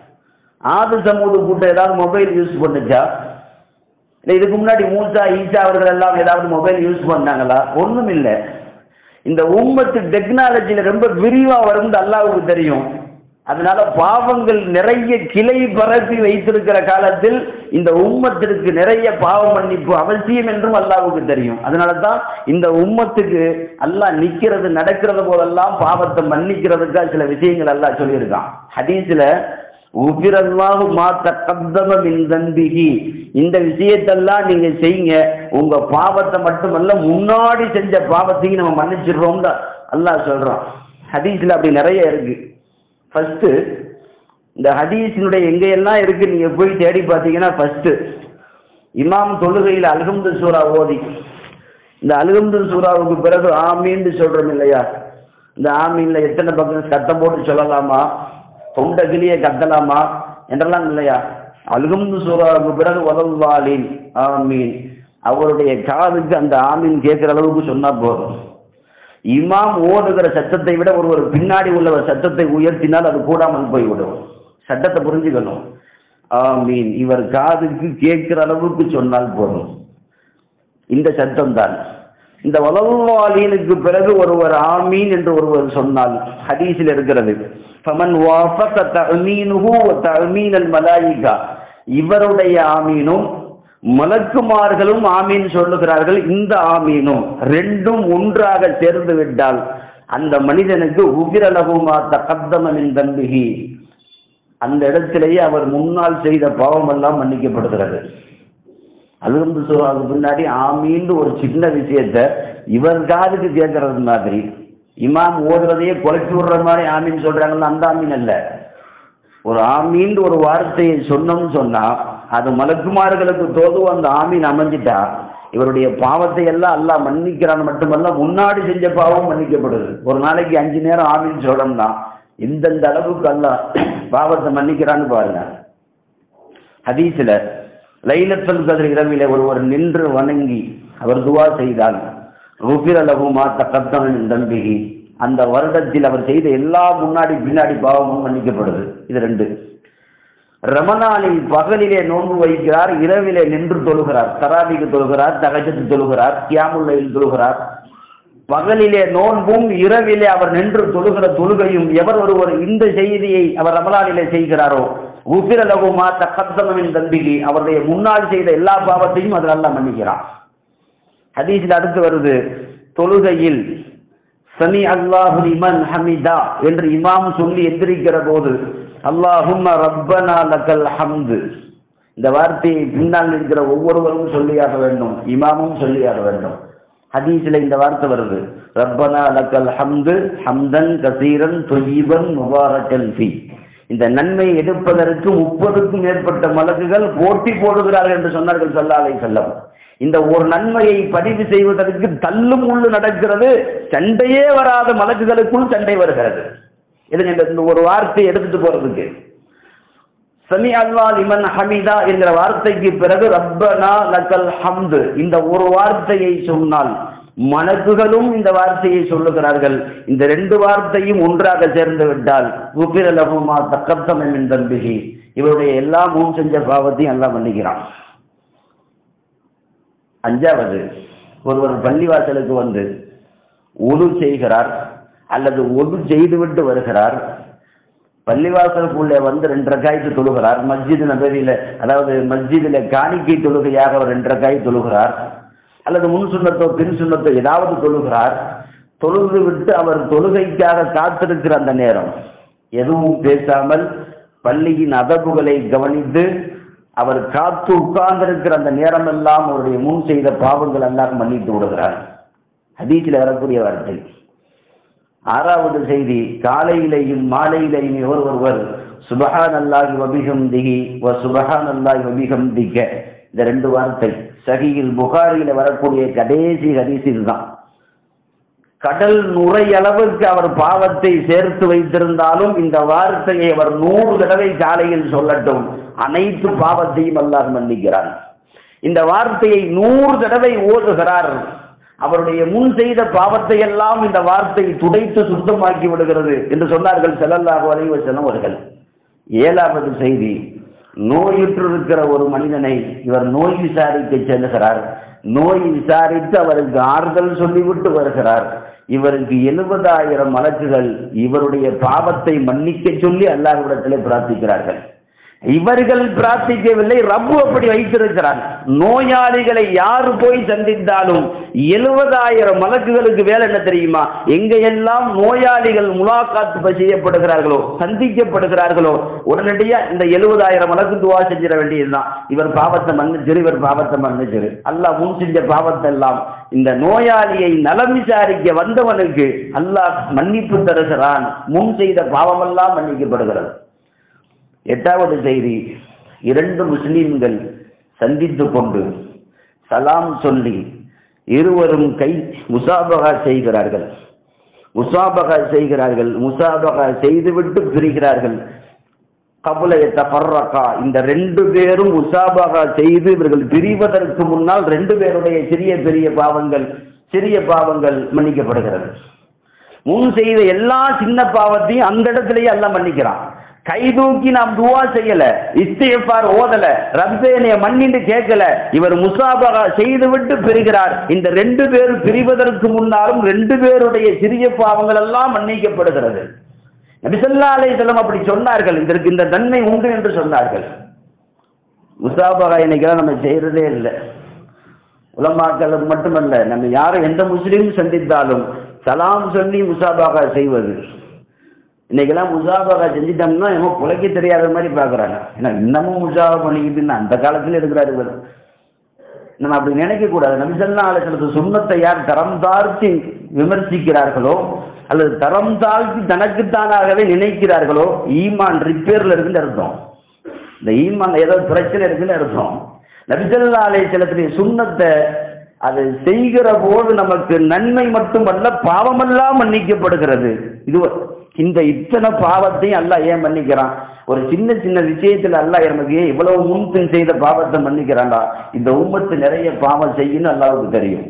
ஆது சமூக கூட்டம் ஏதாவது மொபைல் யூஸ் பண்ணுச்சா இல்லை இதுக்கு முன்னாடி மூசா ஈசா அவர்கள் எல்லாம் ஏதாவது மொபைல் யூஸ் பண்ணாங்களா ஒன்றும் இல்லை இந்த உம்மத்து டெக்னாலஜியில் ரொம்ப விரிவாக வரும்னு அல்லாவுக்கு தெரியும் அதனால பாவங்கள் நிறைய கிளை பரப்பி வைத்திருக்கிற காலத்தில் இந்த உம்மத்திற்கு நிறைய பாவ மன்னிப்பு அவசியம் என்றும் அல்லாவுக்கு தெரியும் அதனால தான் இந்த உம்மத்துக்கு அல்லாஹ் நிற்கிறது நடக்கிறது போதெல்லாம் பாவத்தை மன்னிக்கிறதுக்காக சில விஷயங்கள் அல்லாஹ் சொல்லியிருக்கான் ஹதீஸில் உபிரல்லாஹு மா தக்கத்தம மின் தம்பிகி இந்த விஷயத்தெல்லாம் நீங்க செய்யுங்க உங்க பாவத்தை மட்டுமல்ல முன்னாடி செஞ்ச பாவத்தையும் நம்ம மன்னிச்சிடுறோம்னு அல்லாஹ் சொல்றான் ஹதீஸ்ல அப்படி நிறைய இருக்கு ஃபர்ஸ்ட் இந்த ஹதீஸினுடைய எங்கெல்லாம் இருக்கு நீங்க போய் தேடி பார்த்தீங்கன்னா ஃபர்ஸ்ட் இமாம் தொழுகையில் அல்ஹம்து சூரா ஓதி இந்த அல்ஹம்து சூராவுக்கு பிறகு ஆமீன்னு சொல்றோம் இல்லையா இந்த ஆமீன்ல எத்தனை பக்கம் சத்தம் போட்டு சொல்லலாமா தொண்டை கிளிய கத்தலாமா என்றெல்லாம் இல்லையா அல்ஹம்து சூராவுக்கு பிறகு உதவாலின் ஆமீன் அவருடைய காதுக்கு அந்த ஆமீன் கேட்குற அளவுக்கு சொன்னா போதும் இமாம் ஓடுகிற சத்தத்தை விட ஒருவர் பின்னாடி உள்ள ஒரு சத்தத்தை உயர்த்தினால் அது கூடாமல் போய்விடும் சட்டத்தை புரிஞ்சுக்கணும் ஆமீன் இவர் காதுக்கு கேட்கிற அளவுக்கு சொன்னால் போதும் இந்த சத்தம் தான் இந்த வலவாலீனுக்கு பிறகு ஒருவர் ஆமீன் என்று ஒருவர் சொன்னால் ஹதீஸில் இருக்கிறது ஃபமன் வாஃபக தஅமீனுஹு வ தஅமீனல் மலாயிகா இவருடைய ஆமீனும் மலக்குமார்களும் ஆமீன் சொல்லுகிறார்கள் இந்த ஆமீனும் ரெண்டும் ஒன்றாக சேர்ந்து விட்டால் அந்த மனிதனுக்கு உகிரலகுமா தகத்தமனின் தம்பிகி அந்த இடத்திலேயே அவர் முன்னால் செய்த பாவமெல்லாம் மன்னிக்கப்படுகிறது அலுகந்து சொல்றாங்க பின்னாடி ஆமீன்னு ஒரு சின்ன விஷயத்த இவர் காதுக்கு கேட்கறது மாதிரி இமாம் ஓதுறதையே குறைச்சி விடுற மாதிரி ஆமீன் சொல்றாங்கல்ல அந்த ஆமீன் அல்ல ஒரு ஆமீன் ஒரு வார்த்தையை சொன்னோம்னு சொன்னா அது மலக்குமார்களுக்கு தோதும் அந்த ஆமீன் அமைஞ்சிட்டா இவருடைய பாவத்தை எல்லாம் அல்லாஹ் மன்னிக்கிறான் மட்டுமல்ல முன்னாடி செஞ்ச பாவம் மன்னிக்கப்படுது ஒரு நாளைக்கு அஞ்சு நேரம் ஆமீன் சொல்லணும்னா இந்தந்த அளவுக்கு அல்லாஹ் பாவத்தை மன்னிக்கிறான்னு பாருங்க ஹதீஸில் லைலத்துல் கதிர் இரவிலே ஒருவர் நின்று வணங்கி அவர் துவா செய்தால் ருபிரலகுமா தக்கத்தமின் தம்பிகி அந்த வருடத்தில் அவர் செய்த எல்லா முன்னாடி பின்னாடி பாவமும் மன்னிக்கப்படுது இது ரெண்டு ரமணானில் பகலிலே நோன்பு வைக்கிறார் இரவிலே நின்று தொழுகிறார் தராபிக்கு தொழுகிறார் தகஜத்து தொழுகிறார் கியாமுல்லையில் தொழுகிறார் பகலிலே நோன்பும் இரவிலே அவர் நின்று தொழுகிற தொழுகையும் எவர் ஒருவர் இந்த செய்தியை அவர் ரமலானிலே செய்கிறாரோ உபிரலகுமா தக்கத்தமின் தம்பிகி அவருடைய முன்னால் செய்த எல்லா பாவத்தையும் அதில் எல்லாம் மன்னிக்கிறான் ஹதீஸில் அடுத்து வருது தொழுகையில் சமி அல்லாஹு லிமன் ஹமிதா என்று இமாம் சொல்லி எந்திரிக்கிற போது அல்லாஹும்ம ரப்பனா லக்கல் ஹம்து இந்த வார்த்தையை பின்னால் இருக்கிற ஒவ்வொருவரும் சொல்லியாக வேண்டும் இமாமும் சொல்லியாக வேண்டும் ஹதீஸில் இந்த வார்த்தை வருது ரப்பனா லக்கல் ஹம்து ஹம்தன் கசீரன் தொய்யீபன் முபாரக்கன் ஃபி இந்த நன்மை எடுப்பதற்கு முப்பதுக்கும் மேற்பட்ட மலக்குகள் போட்டி போடுகிறார்கள் என்று சொன்னார்கள் சல்லாலை செல்லம் இந்த ஒரு நன்மையை பதிவு செய்வதற்கு தள்ளும் உள்ளு நடக்கிறது சண்டையே வராத மலக்குகளுக்குள் சண்டை வருகிறது இது இந்த ஒரு வார்த்தையை எடுத்துட்டு போறதுக்கு சமி அல்லா லிமன் ஹமிதா என்கிற வார்த்தைக்கு பிறகு ரப்பனா லக்கல் ஹம்து இந்த ஒரு வார்த்தையை சொன்னால் மலக்குகளும் இந்த வார்த்தையை சொல்லுகிறார்கள் இந்த ரெண்டு வார்த்தையும் ஒன்றாக சேர்ந்து விட்டால் உபிரலகுமா தக்கத்தம் என் தம்பிகி இவருடைய எல்லா முன் செஞ்ச பாவத்தையும் எல்லாம் மன்னிக்கிறான் அஞ்சாவது ஒருவர் பள்ளிவாசலுக்கு வந்து ஒது செய்கிறார் அல்லது ஒது செய்துவிட்டு வருகிறார் பள்ளிவாசலுக்குள்ளே வந்து ரெண்டு ரக்காய்க்கு தொழுகிறார் மஸ்ஜித் நபரியில் அதாவது மஸ்ஜிதில் காணிக்கை தொழுகையாக அவர் ரெண்டு ரக்காய் தொழுகிறார் அல்லது முன் சுண்ணத்தோ பின் சுண்ணத்தோ ஏதாவது தொழுகிறார் தொழுது விட்டு அவர் தொழுகைக்காக காத்திருக்கிற அந்த நேரம் எதுவும் பேசாமல் பள்ளியின் அதகுகளை கவனித்து அவர் காத்து உட்கார்ந்திருக்கிற அந்த நேரமெல்லாம் அவருடைய முன் செய்த பாவங்கள் எல்லாம் மன்னித்து விடுகிறார் ஹதீஸில் வரக்கூடிய வார்த்தை ஆறாவது செய்தி காலையிலேயும் மாலையிலேயும் எவர் ஒருவர் சுபஹான் அல்லாஹி வபிகம் திகி வ சுபஹான் அல்லாஹி வபிகம் திக இந்த ரெண்டு வார்த்தை சஹியில் புகாரியில வரக்கூடிய கடைசி ஹதீஸ் இதுதான் கடல் நுரை அளவுக்கு அவர் பாவத்தை சேர்த்து வைத்திருந்தாலும் இந்த வார்த்தையை அவர் நூறு தடவை காலையில் சொல்லட்டும் அனைத்து பாவத்தையும் அல்லாஹ் மன்னிக்கிறான் இந்த வார்த்தையை நூறு தடவை ஓதுகிறார் அவருடைய முன் செய்த பாவத்தை எல்லாம் இந்த வார்த்தை துடைத்து சுத்தமாக்கி விடுகிறது என்று சொன்னார்கள் செல்லல்லாஹு அலைஹி வஸல்லம் அவர்கள் ஏழாவது செய்தி நோயுற்றிருக்கிற ஒரு மனிதனை இவர் நோய் விசாரிக்க செல்லுகிறார் நோய் விசாரித்து அவருக்கு ஆறுதல் சொல்லிவிட்டு வருகிறார் இவருக்கு எழுபதாயிரம் வழக்குகள் இவருடைய பாவத்தை மன்னிக்க சொல்லி அல்லாஹ்விடத்திலே பிரார்த்திக்கிறார்கள் இவர்கள் பிரார்த்திக்கவில்லை ரப்பு அப்படி வைத்திருக்கிறார் நோயாளிகளை யார் போய் சந்தித்தாலும் எழுபதாயிரம் மலக்குகளுக்கு வேலை என்ன தெரியுமா எங்க எல்லாம் நோயாளிகள் முலாக்காத்து செய்யப்படுகிறார்களோ சந்திக்கப்படுகிறார்களோ உடனடியா இந்த எழுபதாயிரம் மலக்கு துவா செஞ்சிட வேண்டியதுதான் இவர் பாவத்தை மன்னிச்சிரு இவர் பாவத்தை மன்னிச்சிரு அல்லாஹ் முன் செஞ்ச பாவத்தை எல்லாம் இந்த நோயாளியை நலம் விசாரிக்க வந்தவனுக்கு அல்லாஹ் மன்னிப்பு தருகிறான் முன் செய்த பாவமெல்லாம் மன்னிக்கப்படுகிறது எட்டாவது செய்தி இரண்டு முஸ்லிம்கள் சந்தித்து கொண்டு சலாம் சொல்லி இருவரும் கை முசாபகா செய்கிறார்கள் முசாபகா செய்கிறார்கள் முசாபகா செய்துவிட்டு பிரிகிறார்கள் கபுல தஃபர்ரகா இந்த ரெண்டு பேரும் முசாபகா செய்து இவர்கள் பிரிவதற்கு முன்னால் ரெண்டு பேருடைய சிறிய பெரிய பாவங்கள் சிறிய பாவங்கள் மன்னிக்கப்படுகிறது முன் செய்த எல்லா சின்ன பாவத்தையும் அந்த இடத்திலேயே எல்லாம் மன்னிக்கிறான் கை தூக்கி நாம் துவா செய்யல இஸ்திஃபார் ஓதல ரப்பேனைய மன்னிட்டு கேட்கல இவர் முசாபகா செய்துவிட்டு பெறுகிறார் இந்த ரெண்டு பேர் பிரிவதற்கு முன்னாலும் ரெண்டு பேருடைய சிறிய பாவங்கள் எல்லாம் மன்னிக்கப்படுகிறது நபிசல்லா அலைஹிஸ்ஸலாம் அப்படி சொன்னார்கள் இதற்கு இந்த நன்மை உண்டு என்று சொன்னார்கள் முசாபகா இன்னைக்கெல்லாம் நம்ம செய்யறதே இல்லை உலமாக்களுக்கு மட்டுமல்ல நம்ம யாரும் எந்த முஸ்லீம் சந்தித்தாலும் சலாம் சொல்லி முசாபாகா செய்வது இன்னைக்கெல்லாம் முசாபாகா செஞ்சிட்டோம்னா என்னமோ புழைக்க தெரியாத மாதிரி பார்க்குறாங்க ஏன்னா இன்னமும் முசாபா பண்ணிக்கிட்டு அந்த காலத்தில் இருக்கிறாரு இவர் நம்ம அப்படி நினைக்கக்கூடாது நபிசல்லா அலைஹிஸ்ஸலத்து சுண்ணத்தை யார் தரம் தாழ்த்தி விமர்சிக்கிறார்களோ அல்லது தரம் தாழ்த்தி தனக்குத்தானாகவே நினைக்கிறார்களோ ஈமான் ரிப்பேர்ல இருக்குன்னு அர்த்தம் இந்த ஈமான் ஏதோ பிரச்சனை இருக்குன்னு அர்த்தம் நபிசல்லா அலைஹிஸ்ஸலத்துடைய சுண்ணத்தை அது செய்கிற போது நமக்கு நன்மை மட்டுமல்ல பாவமெல்லாம் மன்னிக்கப்படுகிறது இது இந்த இத்தனை பாவத்தையும் அல்லாஹ் ஏன் மன்னிக்கிறான் ஒரு சின்ன சின்ன விஷயத்துல அல்லாஹ் நமக்கு ஏன் இவ்வளவு முன்பின் செய்த பாவத்தை மன்னிக்கிறான்டா இந்த உம்மத்து நிறைய பாவம் செய்யணும் அல்லாவுக்கு தெரியும்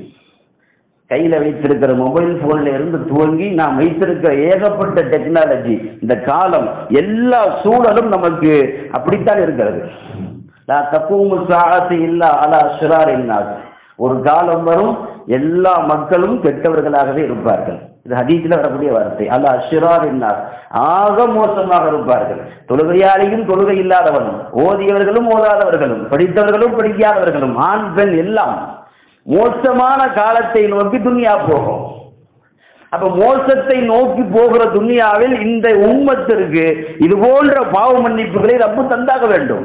கையில வைத்திருக்கிற மொபைல் போன்ல இருந்து துவங்கி நாம் வைத்திருக்கிற ஏகப்பட்ட டெக்னாலஜி இந்த காலம் எல்லா சூழலும் நமக்கு அப்படித்தான் இருக்கிறது தப்பும் சாகத்து இல்லா அலா சுரார் ஒரு காலம் வரும் எல்லா மக்களும் கெட்டவர்களாகவே இருப்பார்கள் இது ஹதீஸில் வரக்கூடிய வார்த்தை அல்ல அஷிரார் என்னார் ஆக மோசமாக இருப்பார்கள் தொழுகையாளியும் தொழுகை இல்லாதவனும் ஓதியவர்களும் ஓதாதவர்களும் படித்தவர்களும் படிக்காதவர்களும் ஆண் பெண் எல்லாம் மோசமான காலத்தை நோக்கி துன்யா போகும் அப்ப மோசத்தை நோக்கி போகிற துன்யாவில் இந்த உம்மத்திற்கு இது போன்ற பாவ மன்னிப்புகளை ரப்பு தந்தாக வேண்டும்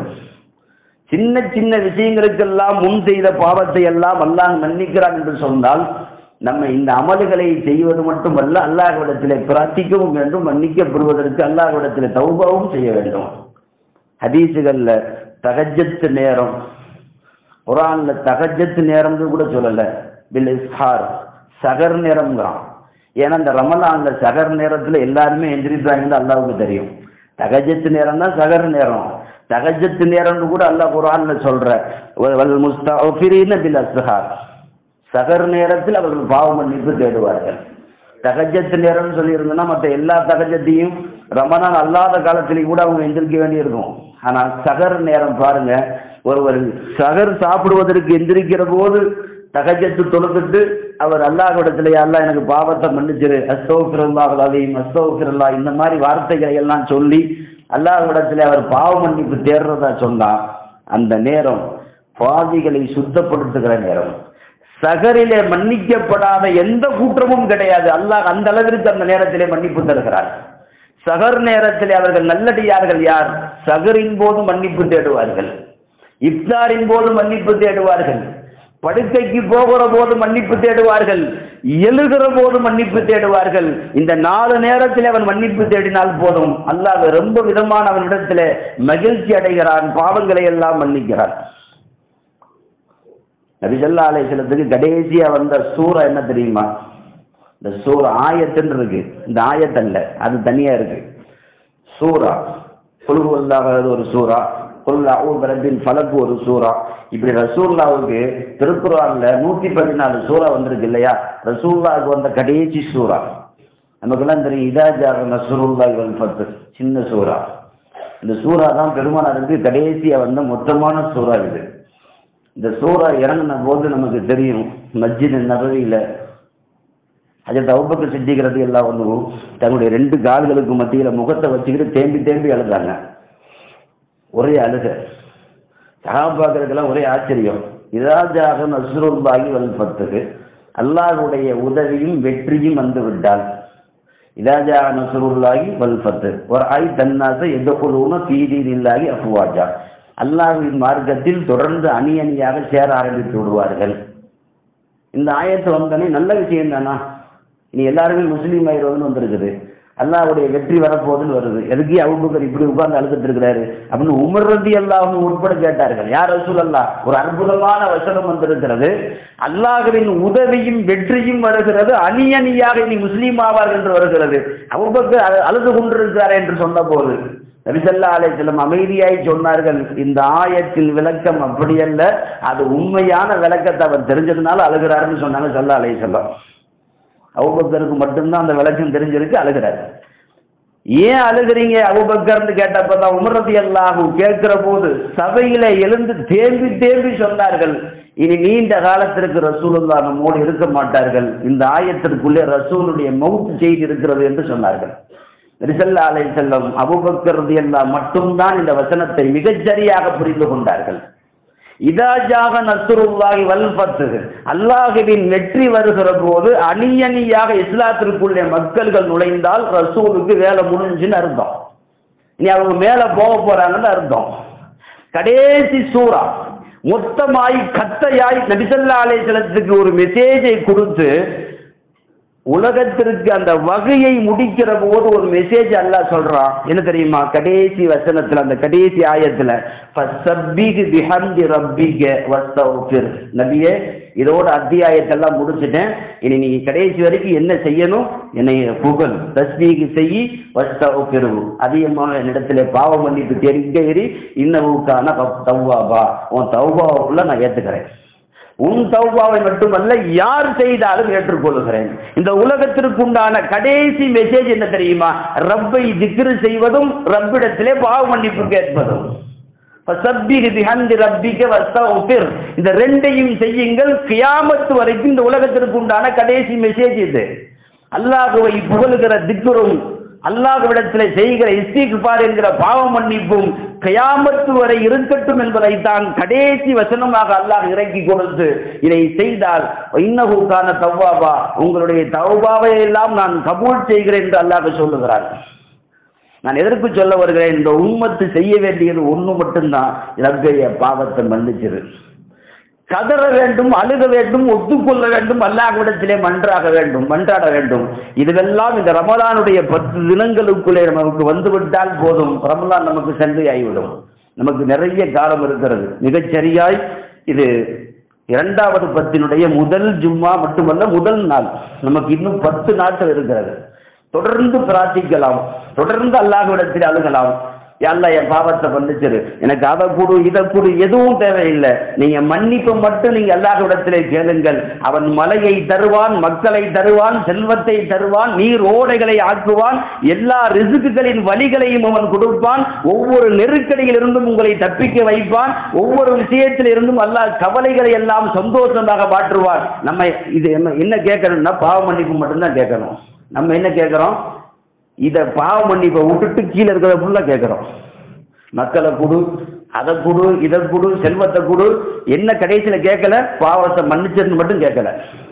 சின்ன சின்ன விஷயங்களுக்கெல்லாம் முன் செய்த பாவத்தை எல்லாம் அல்லாஹ் மன்னிக்கிறான் என்று சொன்னால் நம்ம இந்த அமல்களை செய்வது மட்டுமல்ல அல்லாஹ்விடத்தில் பிரார்த்திக்கவும் வேண்டும் மன்னிக்கப்படுவதற்கு அல்லாஹ்விடத்தில் தௌபாவும் செய்ய வேண்டும் ஹதீஸுகள்ல தகஜத்து நேரம் குரான்ல தகஜத்து நேரம்னு கூட சொல்லல பில் இஸ்ஹார் சகர் நேரம்ங்கிறான் ஏன்னா இந்த ரமலான்ல சகர் நேரத்துல எல்லாருமே எந்திரிப்பாங்கன்னு அல்லாவுக்கு தெரியும் தகஜத்து நேரம் தான் சகர் நேரம் தகஜத்து நேரம்னு கூட அல்லாஹ் குரான்ல சொல்ற வல் முஸ்தஃபிரீன பில் அஸ்ஹார் சகர் நேரத்தில் அவர்கள் பாவ மன்னிப்பு தேடுவார்கள் தகஜத்து நேரம்னு சொல்லியிருந்தோம்னா மற்ற எல்லா தகஜத்தையும் ரமணான் அல்லாத காலத்திலையும் கூட அவங்க எந்திரிக்க வேண்டியிருக்கும் ஆனால் சகர் நேரம் பாருங்க ஒருவர் சகர் சாப்பிடுவதற்கு எந்திரிக்கிற போது தகஜத்து தொழுதுட்டு அவர் அல்லாஹ்விடத்துல அல்லா எனக்கு பாவத்தை மன்னிச்சிரு அஸ்தோஃபிரல்லா அலீம் அஸ்தோஃபிரல்லா இந்த மாதிரி வார்த்தைகளை எல்லாம் சொல்லி அல்லாஹ்விடத்துல அவர் பாவ மன்னிப்பு தேடுறதா சொன்னா அந்த நேரம் பாதிகளை சுத்தப்படுத்துகிற நேரம் சகரிலே மன்னிக்கப்படாத எந்த குற்றமும் கிடையாது அல்லாஹ் அந்த அளவிற்கு அந்த நேரத்திலே மன்னிப்பு தருகிறார் சகர் நேரத்திலே அவர்கள் நல்லடியார்கள் யார் சகரின் போது மன்னிப்பு தேடுவார்கள் இப்தாரின் போது மன்னிப்பு தேடுவார்கள் படுக்கைக்கு போகிற போது மன்னிப்பு தேடுவார்கள் எழுகிற போது மன்னிப்பு தேடுவார்கள் இந்த நாலு நேரத்தில் அவன் மன்னிப்பு தேடினால் போதும் அல்லாஹ் ரொம்ப விதமான அவனிடத்தில் மகிழ்ச்சி அடைகிறான் பாவங்களை எல்லாம் மன்னிக்கிறான் நபிசல்லா அலைசலத்துக்கு கடைசியா வந்த சூறா என்ன தெரியுமா இந்த சூறா ஆயத்துன்னு இருக்கு இந்த ஆயத்தல்ல அது தனியா இருக்கு சூறா குழுவல்லாக ஒரு சூறா குல்லா பிரபின் ஃபலக்கு ஒரு சூறா இப்படி ரசூல்லாவுக்கு திருக்குறான்ல நூத்தி பதினாலு சூறா வந்திருக்கு இல்லையா ரசூல்லாவுக்கு வந்த கடைசி சூறா நமக்கெல்லாம் தெரியும் இதாஜார் நசூருல்லா பத்து சின்ன சூறா இந்த சூறா தான் பெருமானாருக்கு கடைசியா வந்த மொத்தமான சூறா இது இந்த சூறா இறங்கின போது நமக்கு தெரியும் மஸ்ஜித் நபவியில் அஜத் அவுபக்கு சித்திக்கிறது எல்லாம் வந்து தன்னுடைய ரெண்டு கால்களுக்கு மத்தியில் முகத்தை வச்சுக்கிட்டு தேம்பி தேம்பி அழுதாங்க ஒரே அழுக சகாபாக்கிறதுக்கெல்லாம் ஒரே ஆச்சரியம் இதாஜாக நசுருல்லாகி வல்பத்துக்கு அல்லாஹுடைய உதவியும் வெற்றியும் வந்து விட்டால் இதாஜா நசுருல்லாகி வல்பத்து ஒரு ஆய் தன்னாச எதற்குழுன பீதீன் இல்லாகி அஃப்வாஜா அல்லாஹ்வின் மார்க்கத்தில் தொடர்ந்து அணி அணியாக சேர ஆரம்பித்து விடுவார்கள் இந்த ஆயத்து வந்தோடனே நல்ல விஷயம் தானா இனி எல்லாருமே முஸ்லீம் ஆயிடுவதுன்னு வந்திருக்குது அல்லாஹ்வுடைய வெற்றி வரப்போகுதுன்னு வருது எதுக்கு அவுபக்கர் இப்படி உட்கார்ந்து அழுதுட்டு இருக்கிறாரு அப்படின்னு உமர் ரதி அல்லாஹ் உட்பட கேட்டார்கள் யார் ரசூல் அல்லாஹ் ஒரு அற்புதமான வசனம் வந்திருக்கிறது அல்லாஹ்வின் உதவியும் வெற்றியும் வருகிறது அணி அணியாக இனி முஸ்லீம் ஆவார்கள் என்று வருகிறது அவுபக்கர் அழு- அழுது கொண்டிருக்கிறார் என்று சொன்ன போது நபிசல்லா அலைஹிஸ்ஸலாம் அமைதியாய் சொன்னார்கள் இந்த ஆயத்தின் விளக்கம் அப்படியல்ல அது உண்மையான விளக்கத்தை அவர் தெரிஞ்சதுனால அழுகிறாருன்னு சொன்னாங்க சல்லா அலைஹிஸ்ஸலாம் அபுபக்கருக்கு மட்டும்தான் அந்த விளக்கம் தெரிஞ்சிருக்கு அழுகிறாரு ஏன் அழுகிறீங்க அபுபக்கர்னு கேட்டப்பதான் உமரதி அல்லாஹு கேட்கிற போது சபையில எழுந்து தேம்பி தேம்பி சொன்னார்கள் இனி நீண்ட காலத்திற்கு ரசூலுல்லா நம்மோடு இருக்க மாட்டார்கள் இந்த ஆயத்திற்குள்ளே ரசூலுடைய மவுத்து செய்தி இருக்கிறது என்று சொன்னார்கள் ரிசல்லா அலை செல்லம் அபுபக்கர் எல்லாம் மட்டும்தான் இந்த வசனத்தை மிகச் சரியாக புரிந்து கொண்டார்கள் இதாஜாக நஸ்ருல்லாஹி வல்பத்து அல்லாஹுவின் வெற்றி வருகிற போது அணி அணியாக இஸ்லாத்திற்குள்ளே மக்கள்கள் நுழைந்தால் ரசூலுக்கு வேலை முடிஞ்சுன்னு அர்த்தம் இனி அவங்க மேல போக போறாங்கன்னு அர்த்தம் கடைசி சூறா மொத்தமாய் கத்தையாய் நபிசல்லா அலைஹிஸ்ஸலத்துக்கு ஒரு மெசேஜை கொடுத்து உலகத்திற்கு அந்த வகையை முடிக்கிற போது ஒரு மெசேஜ் அல்லாஹ் சொல்றான் என்ன தெரியுமா கடைசி வசனத்துல அந்த கடைசி ஆயத்துல ஃபஸப்பிஹ் பிஹம்தி ரப்பிக வஸ்தக்ஃபிர் நபியே இதோட அத்தியாயத்தெல்லாம் முடிச்சிட்டேன் இனி நீ கடைசி வரைக்கும் என்ன செய்யணும் என்னை புகழ் தஸ்பீக் செய்யி வஸ்தக்ஃபிரு அதிகமாக என்னிடத்துல பாவ மன்னிப்பு தெரிவிக்க இன்னவுக்கான தௌவாபா உன் தௌபாவுக்குள்ள நான் ஏத்துக்கிறேன் உன் தௌபாவை மட்டுமல்ல யார் செய்தாலும் ஏற்றுக்கொள்கிறேன் இந்த உலகத்திற்கு உண்டான கடைசி மெசேஜ் என்ன தெரியுமா ரப்பை திக்ரு செய்வதும் ரப்பிடத்திலே பாவ மன்னிப்பு கேட்பதும் ஃபஸப்பிஹ் பிஹம்தி ரப்பிக வஸ்தக்ஃபிர் இந்த ரெண்டையும் செய்யுங்கள் கியாமத்து வரைக்கும் இந்த உலகத்திற்கு உண்டான கடைசி மெசேஜ் இது அல்லாஹுவை புகழுகிற திக்ரும் அல்லாஹ்விடத்தில் செய்கிற இஸ்திக்பார் என்கிற பாவ மன்னிப்பும் கயாமத்து வரை இருக்கட்டும் என்பதைத்தான் கடைசி வசனமாக அல்லாஹ் இறக்கி கொடுத்து இதை செய்தால் இன்னகுக்கான தவ்வாபா உங்களுடைய தௌபாவை எல்லாம் நான் கபூல் செய்கிறேன் என்று அல்லாஹ் சொல்லுகிறார் நான் எதற்கு சொல்ல வருகிறேன் இந்த உம்மத்து செய்ய வேண்டியது ஒன்று மட்டும்தான் இலங்கைய பாவத்தை மன்னிச்சிரு கதற வேண்டும் அழுக வேண்டும் ஒத்துக்கொள்ள வேண்டும் அல்லாஹ்விடத்திலே மன்றாக வேண்டும் மன்றாட வேண்டும் இதுவெல்லாம் இந்த ரமலானுடைய பத்து தினங்களுக்குள்ளே நமக்கு வந்துவிட்டால் போதும் ரமலான் நமக்கு சென்று ஆகிவிடும் நமக்கு நிறைய காலம் இருக்கிறது மிகச்சரியாய் இது இரண்டாவது பத்தினுடைய முதல் ஜும்மா மட்டுமல்ல முதல் நாள் நமக்கு இன்னும் பத்து நாட்கள் இருக்கிறது தொடர்ந்து பிரார்த்திக்கலாம் தொடர்ந்து அல்லாஹ்விடத்தில் அழுகலாம் அல்ல என் பாவத்தை மன்னிச்சிரு எனக்கு அதை கொடு இதை கொடு எதுவும் தேவையில்லை நீங்க மன்னிப்பு மட்டும் நீங்க அல்லாஹ்விடத்திலே கேளுங்கள் அவன் மலையை தருவான் மக்களை தருவான் செல்வத்தை தருவான் நீர் ஓடைகளை ஆக்குவான் எல்லா ரிசுக்குகளின் வழிகளையும் அவன் கொடுப்பான் ஒவ்வொரு நெருக்கடியிலிருந்தும் உங்களை தப்பிக்க வைப்பான் ஒவ்வொரு விஷயத்தில் இருந்தும் அல்லாஹ் கவலைகளை எல்லாம் சந்தோஷமாக மாற்றுவான் நம்ம இது என்ன என்ன கேட்கணும்னா பாவ மன்னிப்பு மட்டும்தான் கேட்கணும் நம்ம என்ன கேட்குறோம் இதை பாவ மன்னிப்பை விட்டுட்டு கீழே இருக்கிறத ஃபுல்லாக கேட்குறோம் மக்களை கொடு அதை கொடு இதை கொடு செல்வத்தை கொடு என்ன கடைசியில் கேட்கல பாவத்தை மன்னிச்சதுன்னு மட்டும் கேட்கல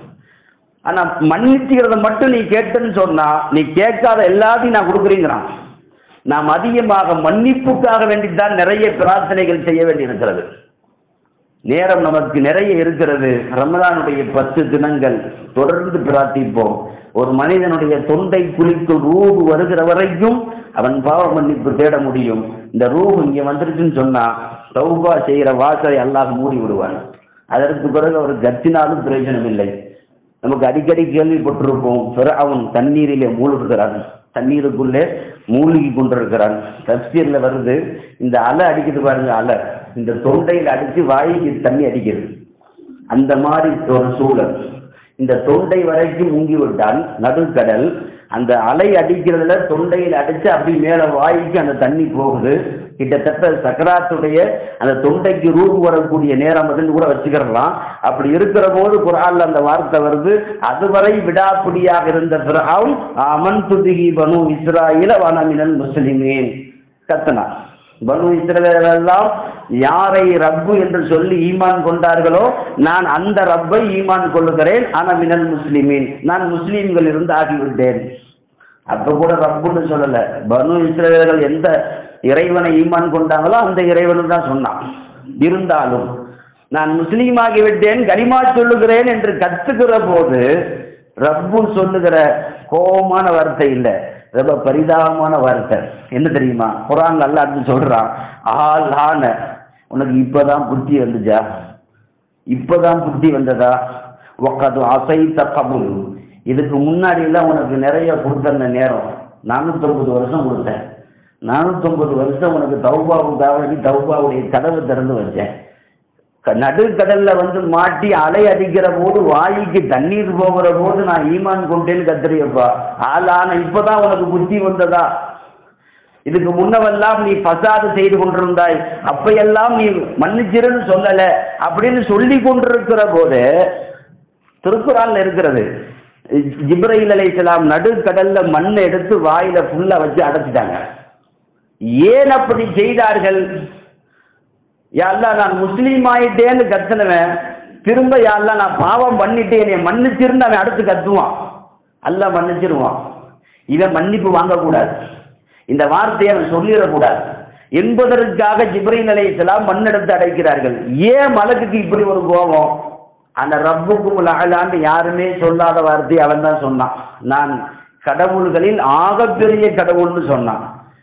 ஆனால் மன்னிச்சுக்கிறத மட்டும் நீ கேட்டேன்னு சொன்னா நீ கேட்காத எல்லாத்தையும் நான் கொடுக்குறீங்கிறான் நாம் அதிகமாக மன்னிப்புக்காக வேண்டித்தான் நிறைய பிரார்த்தனைகள் செய்ய வேண்டியிருக்கிறது நேரம் நமக்கு நிறைய இருக்கிறது ரமலானுடைய பத்து தினங்கள் தொடர்ந்து பிரார்த்திப்போம் ஒரு மனிதனுடைய தொண்டை குழிக்கு ரூபு வருகிற வரைக்கும் அவன் பாவ மன்னிப்பு தேட முடியும் இந்த ரூபு இங்க வந்துருச்சுன்னு சொன்னா தௌபா செய்கிற வாசலை அல்லாஹ் மூடி விடுவான் அதற்கு பிறகு அவர் கத்தினாலும் பிரயோஜனம் இல்லை நமக்கு அடிக்கடி கேள்விப்பட்டிருப்போம் அவன் தண்ணீரிலே மூழ்குகிறான் தண்ணீருக்குள்ளே மூழ்கி கொண்டிருக்கிறான் தப்சீர்ல வருது இந்த அலை அடிக்குது பாருங்க அலை இந்த தொண்டையில் அடிச்சு வாய்க்கு தண்ணி அடிக்கிறது அந்த மாதிரி ஒரு சூழல் இந்த தொண்டை வரைக்கும் முங்கி விட்டால் நடுக்கடல் அந்த அலை அடிக்கிறதுல தொண்டையில் அடிச்சு அப்படி மேல வாய்க்கு அந்த தண்ணி போகுது கிட்டத்தட்ட சக்கராத்துடைய அந்த தொண்டைக்கு ரூபு வரக்கூடிய நேரம் அதுன்னு கூட வச்சுக்கிறலாம் அப்படி இருக்கிற போது குரான்ல அந்த வார்த்தை வருது அதுவரை விடாப்பிடியாக இருந்த பிறகும் அமன் துதிகி பனு இஸ்ராயில வனமினல் முஸ்லிமேன் கத்தனா பனு இஸ்ரவேலெல்லாம் யாரை ரப்பு என்று சொல்லி ஈமான் கொண்டார்களோ நான் அந்த ரப்பை ஈமான் கொள்ளுகிறேன் அனமினல் முஸ்லிமீன் நான் முஸ்லீம்கள் இருந்து ஆகிவிட்டேன் அப்ப கூட ரப்புன்னு சொல்லல பனு இஸ்ரவேலர்கள் எந்த இறைவனை ஈமான் கொண்டாங்களோ அந்த இறைவனு தான் சொன்னான் இருந்தாலும் நான் முஸ்லீம் ஆகிவிட்டேன் கரிமா சொல்லுகிறேன் என்று கத்துக்கிற போது ரப்பு சொல்லுகிற கோபமான வார்த்தை இல்லை ரொம்ப பரிதாபமான வார்த்தை என்ன தெரியுமா குரான் அல்லாட்டு சொல்றான் ஆல் ஆன உனக்கு இப்பதான் புத்தி வந்துச்சா இப்பதான் புத்தி வந்ததா உக்கது அசை தகபுல் இதுக்கு முன்னாடி எல்லாம் உனக்கு நிறைய கொடுத்த நேரம் நானூத்தொன்பது வருஷம் கொடுத்தேன் நானூத்தொன்பது வருஷம் உனக்கு தௌபாவுக்காக வேண்டி தௌபாவுடைய கதவை திறந்து வச்சேன் க- நடுக்கடல்ல வந்து மாட்டி அலை அடிக்கிற போது வாய்க்கு தண்ணீர் போகிற போது நான் ஈமான் கொண்டேன்னு கத்துறியப்பா ஆளான இப்பதான் உனக்கு புத்தி வந்ததா இதுக்கு முன்னவெல்லாம் நீ பசாது செய்து கொண்டிருந்தாய் அப்பையெல்லாம் நீ மன்னிச்சிருன்னு சொல்லல அப்படின்னு சொல்லி கொண்டிருக்கிற போது திருக்குறான்ல இருக்கிறது ஜிப்ரைல் அலைஹிஸ்ஸலாம் நடுக்கடல்ல மண்ணை எடுத்து வாயில ஃபுல்லா வச்சு அடைச்சிட்டாங்க ஏன் அப்படி செய்தார்கள் யாழ்லா நான் முஸ்லீம் ஆயிட்டேன்னு கத்துனவன் திரும்ப யாழ்லா நான் பாவம் பண்ணிட்டு என்னை மன்னிச்சிருந்து அவன் அடுத்து கத்துவான் அல்லாஹ் மன்னிச்சிருவான் இவன் மன்னிப்பு வாங்கக்கூடாது இந்த வார்த்தையை அவன் சொல்லிடக்கூடாது என்பதற்காக ஜிப்ரீல் அலைஹிஸ்ஸலாம் மண்ணெடுத்து அடைக்கிறார்கள் ஏன் மலக்குக்கு இப்படி ஒரு கோபம் அந்த ரப்புக்கும் அகலான்னு யாருமே சொல்லாத வார்த்தை அவன் தான் சொன்னான் நான் கடவுள்களில் ஆகப்பெரிய கடவுள்னு சொன்னான்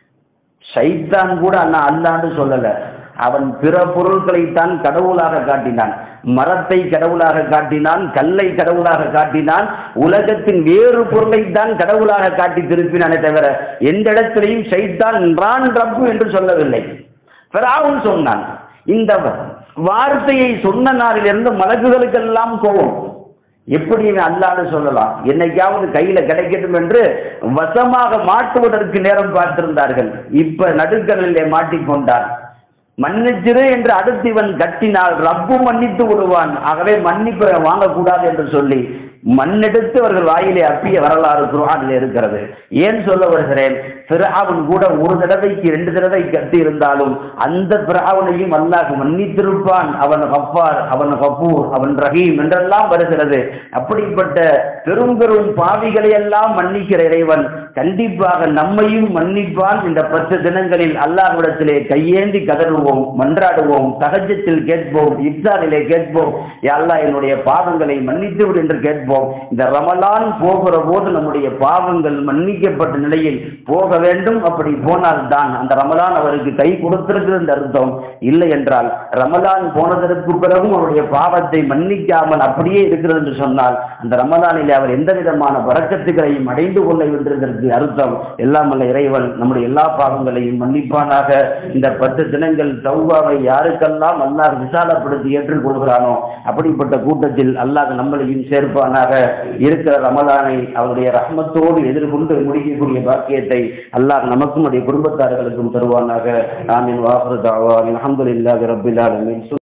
சைத்தான் கூட அண்ணா அல்லான்னு சொல்லல அவன் பிற பொருட்களைத்தான் கடவுளாக காட்டினான் மரத்தை கடவுளாக காட்டினான் கல்லை கடவுளாக காட்டினான் உலகத்தின் வேறு பொருளைத்தான் கடவுளாக காட்டி திருப்பினானே தவிர எந்த இடத்திலையும் சைத்தான் நான் ரப்பு என்று சொல்லவில்லை பிறாவும் சொன்னான் இந்த வார்த்தையை சொன்ன நாளிலிருந்து மலக்குகளுக்கெல்லாம் கோபம் எப்படி இவன் அல்லான்னு சொல்லலாம் என்னைக்காவது கையில கிடைக்கட்டும் என்று வசமாக மாட்டுவதற்கு நேரம் பார்த்திருந்தார்கள் இப்ப நடுக்கடலிலே மாட்டிக்கொண்டான் மன்னிச்சிரு என்று அடுத்து இவன் கட்டினால் ரப்பு மன்னித்து விடுவான் ஆகவே மன்னிப்பு வாங்கக்கூடாது என்று சொல்லி மண்ணெடுத்து அவர்கள் வாயிலே அப்பிய வரலாறு குர்ஆனில் இருக்கிறது ஏன் சொல்ல வருகிறேன் பிறஆவன் கூட ஒரு தடவைக்கு ரெண்டு தடவை கட்டி இருந்தாலும் அந்த பிறஆவனையும் அல்லாஹ் மன்னித்திருப்பான் அவன் கப்பார் அவன் கப்பூர் அவன் ரஹீம் என்றெல்லாம் வருகிறது அப்படிப்பட்ட பெரும் பெரும் பாவிகளை எல்லாம் மன்னிக்கிற இறைவன் கண்டிப்பாக நம்மையும் மன்னிப்பான் இந்த பத்து தினங்களில் அல்லாஹ்விடத்திலே கையேந்தி கதறுவோம் மன்றாடுவோம் தகஜத்தில் கேட்போம் இப்தாரிலே கேட்போம் யா அல்லாஹ் என்னுடைய பாவங்களை மன்னித்து விடு என்று கேட்போம் இந்த ரமலான் போகிற போது நம்முடைய பாவங்கள் மன்னிக்கப்பட்ட நிலையில் போக வேண்டும் அப்படி போனால் தான் அந்த ரமலான் அவருக்கு கை கொடுத்திருக்கிறது என்று அர்த்தம் இல்லை என்றால் ரமலான் போனதற்கு பிறகும் அவருடைய பாவத்தை மன்னிக்காமல் அப்படியே இருக்கிறது என்று சொன்னால் அந்த ரமலானிலே அவர் எந்த விதமான வரக்கத்துகளையும் அடைந்து கொள்ள என்றதற்கு அர்த்தம் எல்லாம் அல்ல இறைவன் நம்முடைய எல்லா பாவங்களையும் மன்னிப்பானாக இந்த பத்து தினங்கள் தௌபாவை யாருக்கெல்லாம் அல்லாஹ் விசாலப்படுத்தி ஏற்றுக்கொள்கிறானோ அப்படிப்பட்ட கூட்டத்தில் அல்லாஹ் நம்மளையும் சேர்ப்பானாக இருக்கிற ரமலானை அவருடைய ரஹ்மத்தோடு எதிர்கொண்டு முடிக்கக்கூடிய பாக்கியத்தை அல்லாஹ் நமக்கும் நம்முடைய குடும்பத்தார்களுக்கும் தருவானாக ஆமீன் வாஹரு தாவான் அல்ஹம்துலில்லாஹி ரப்பில் ஆலமீன்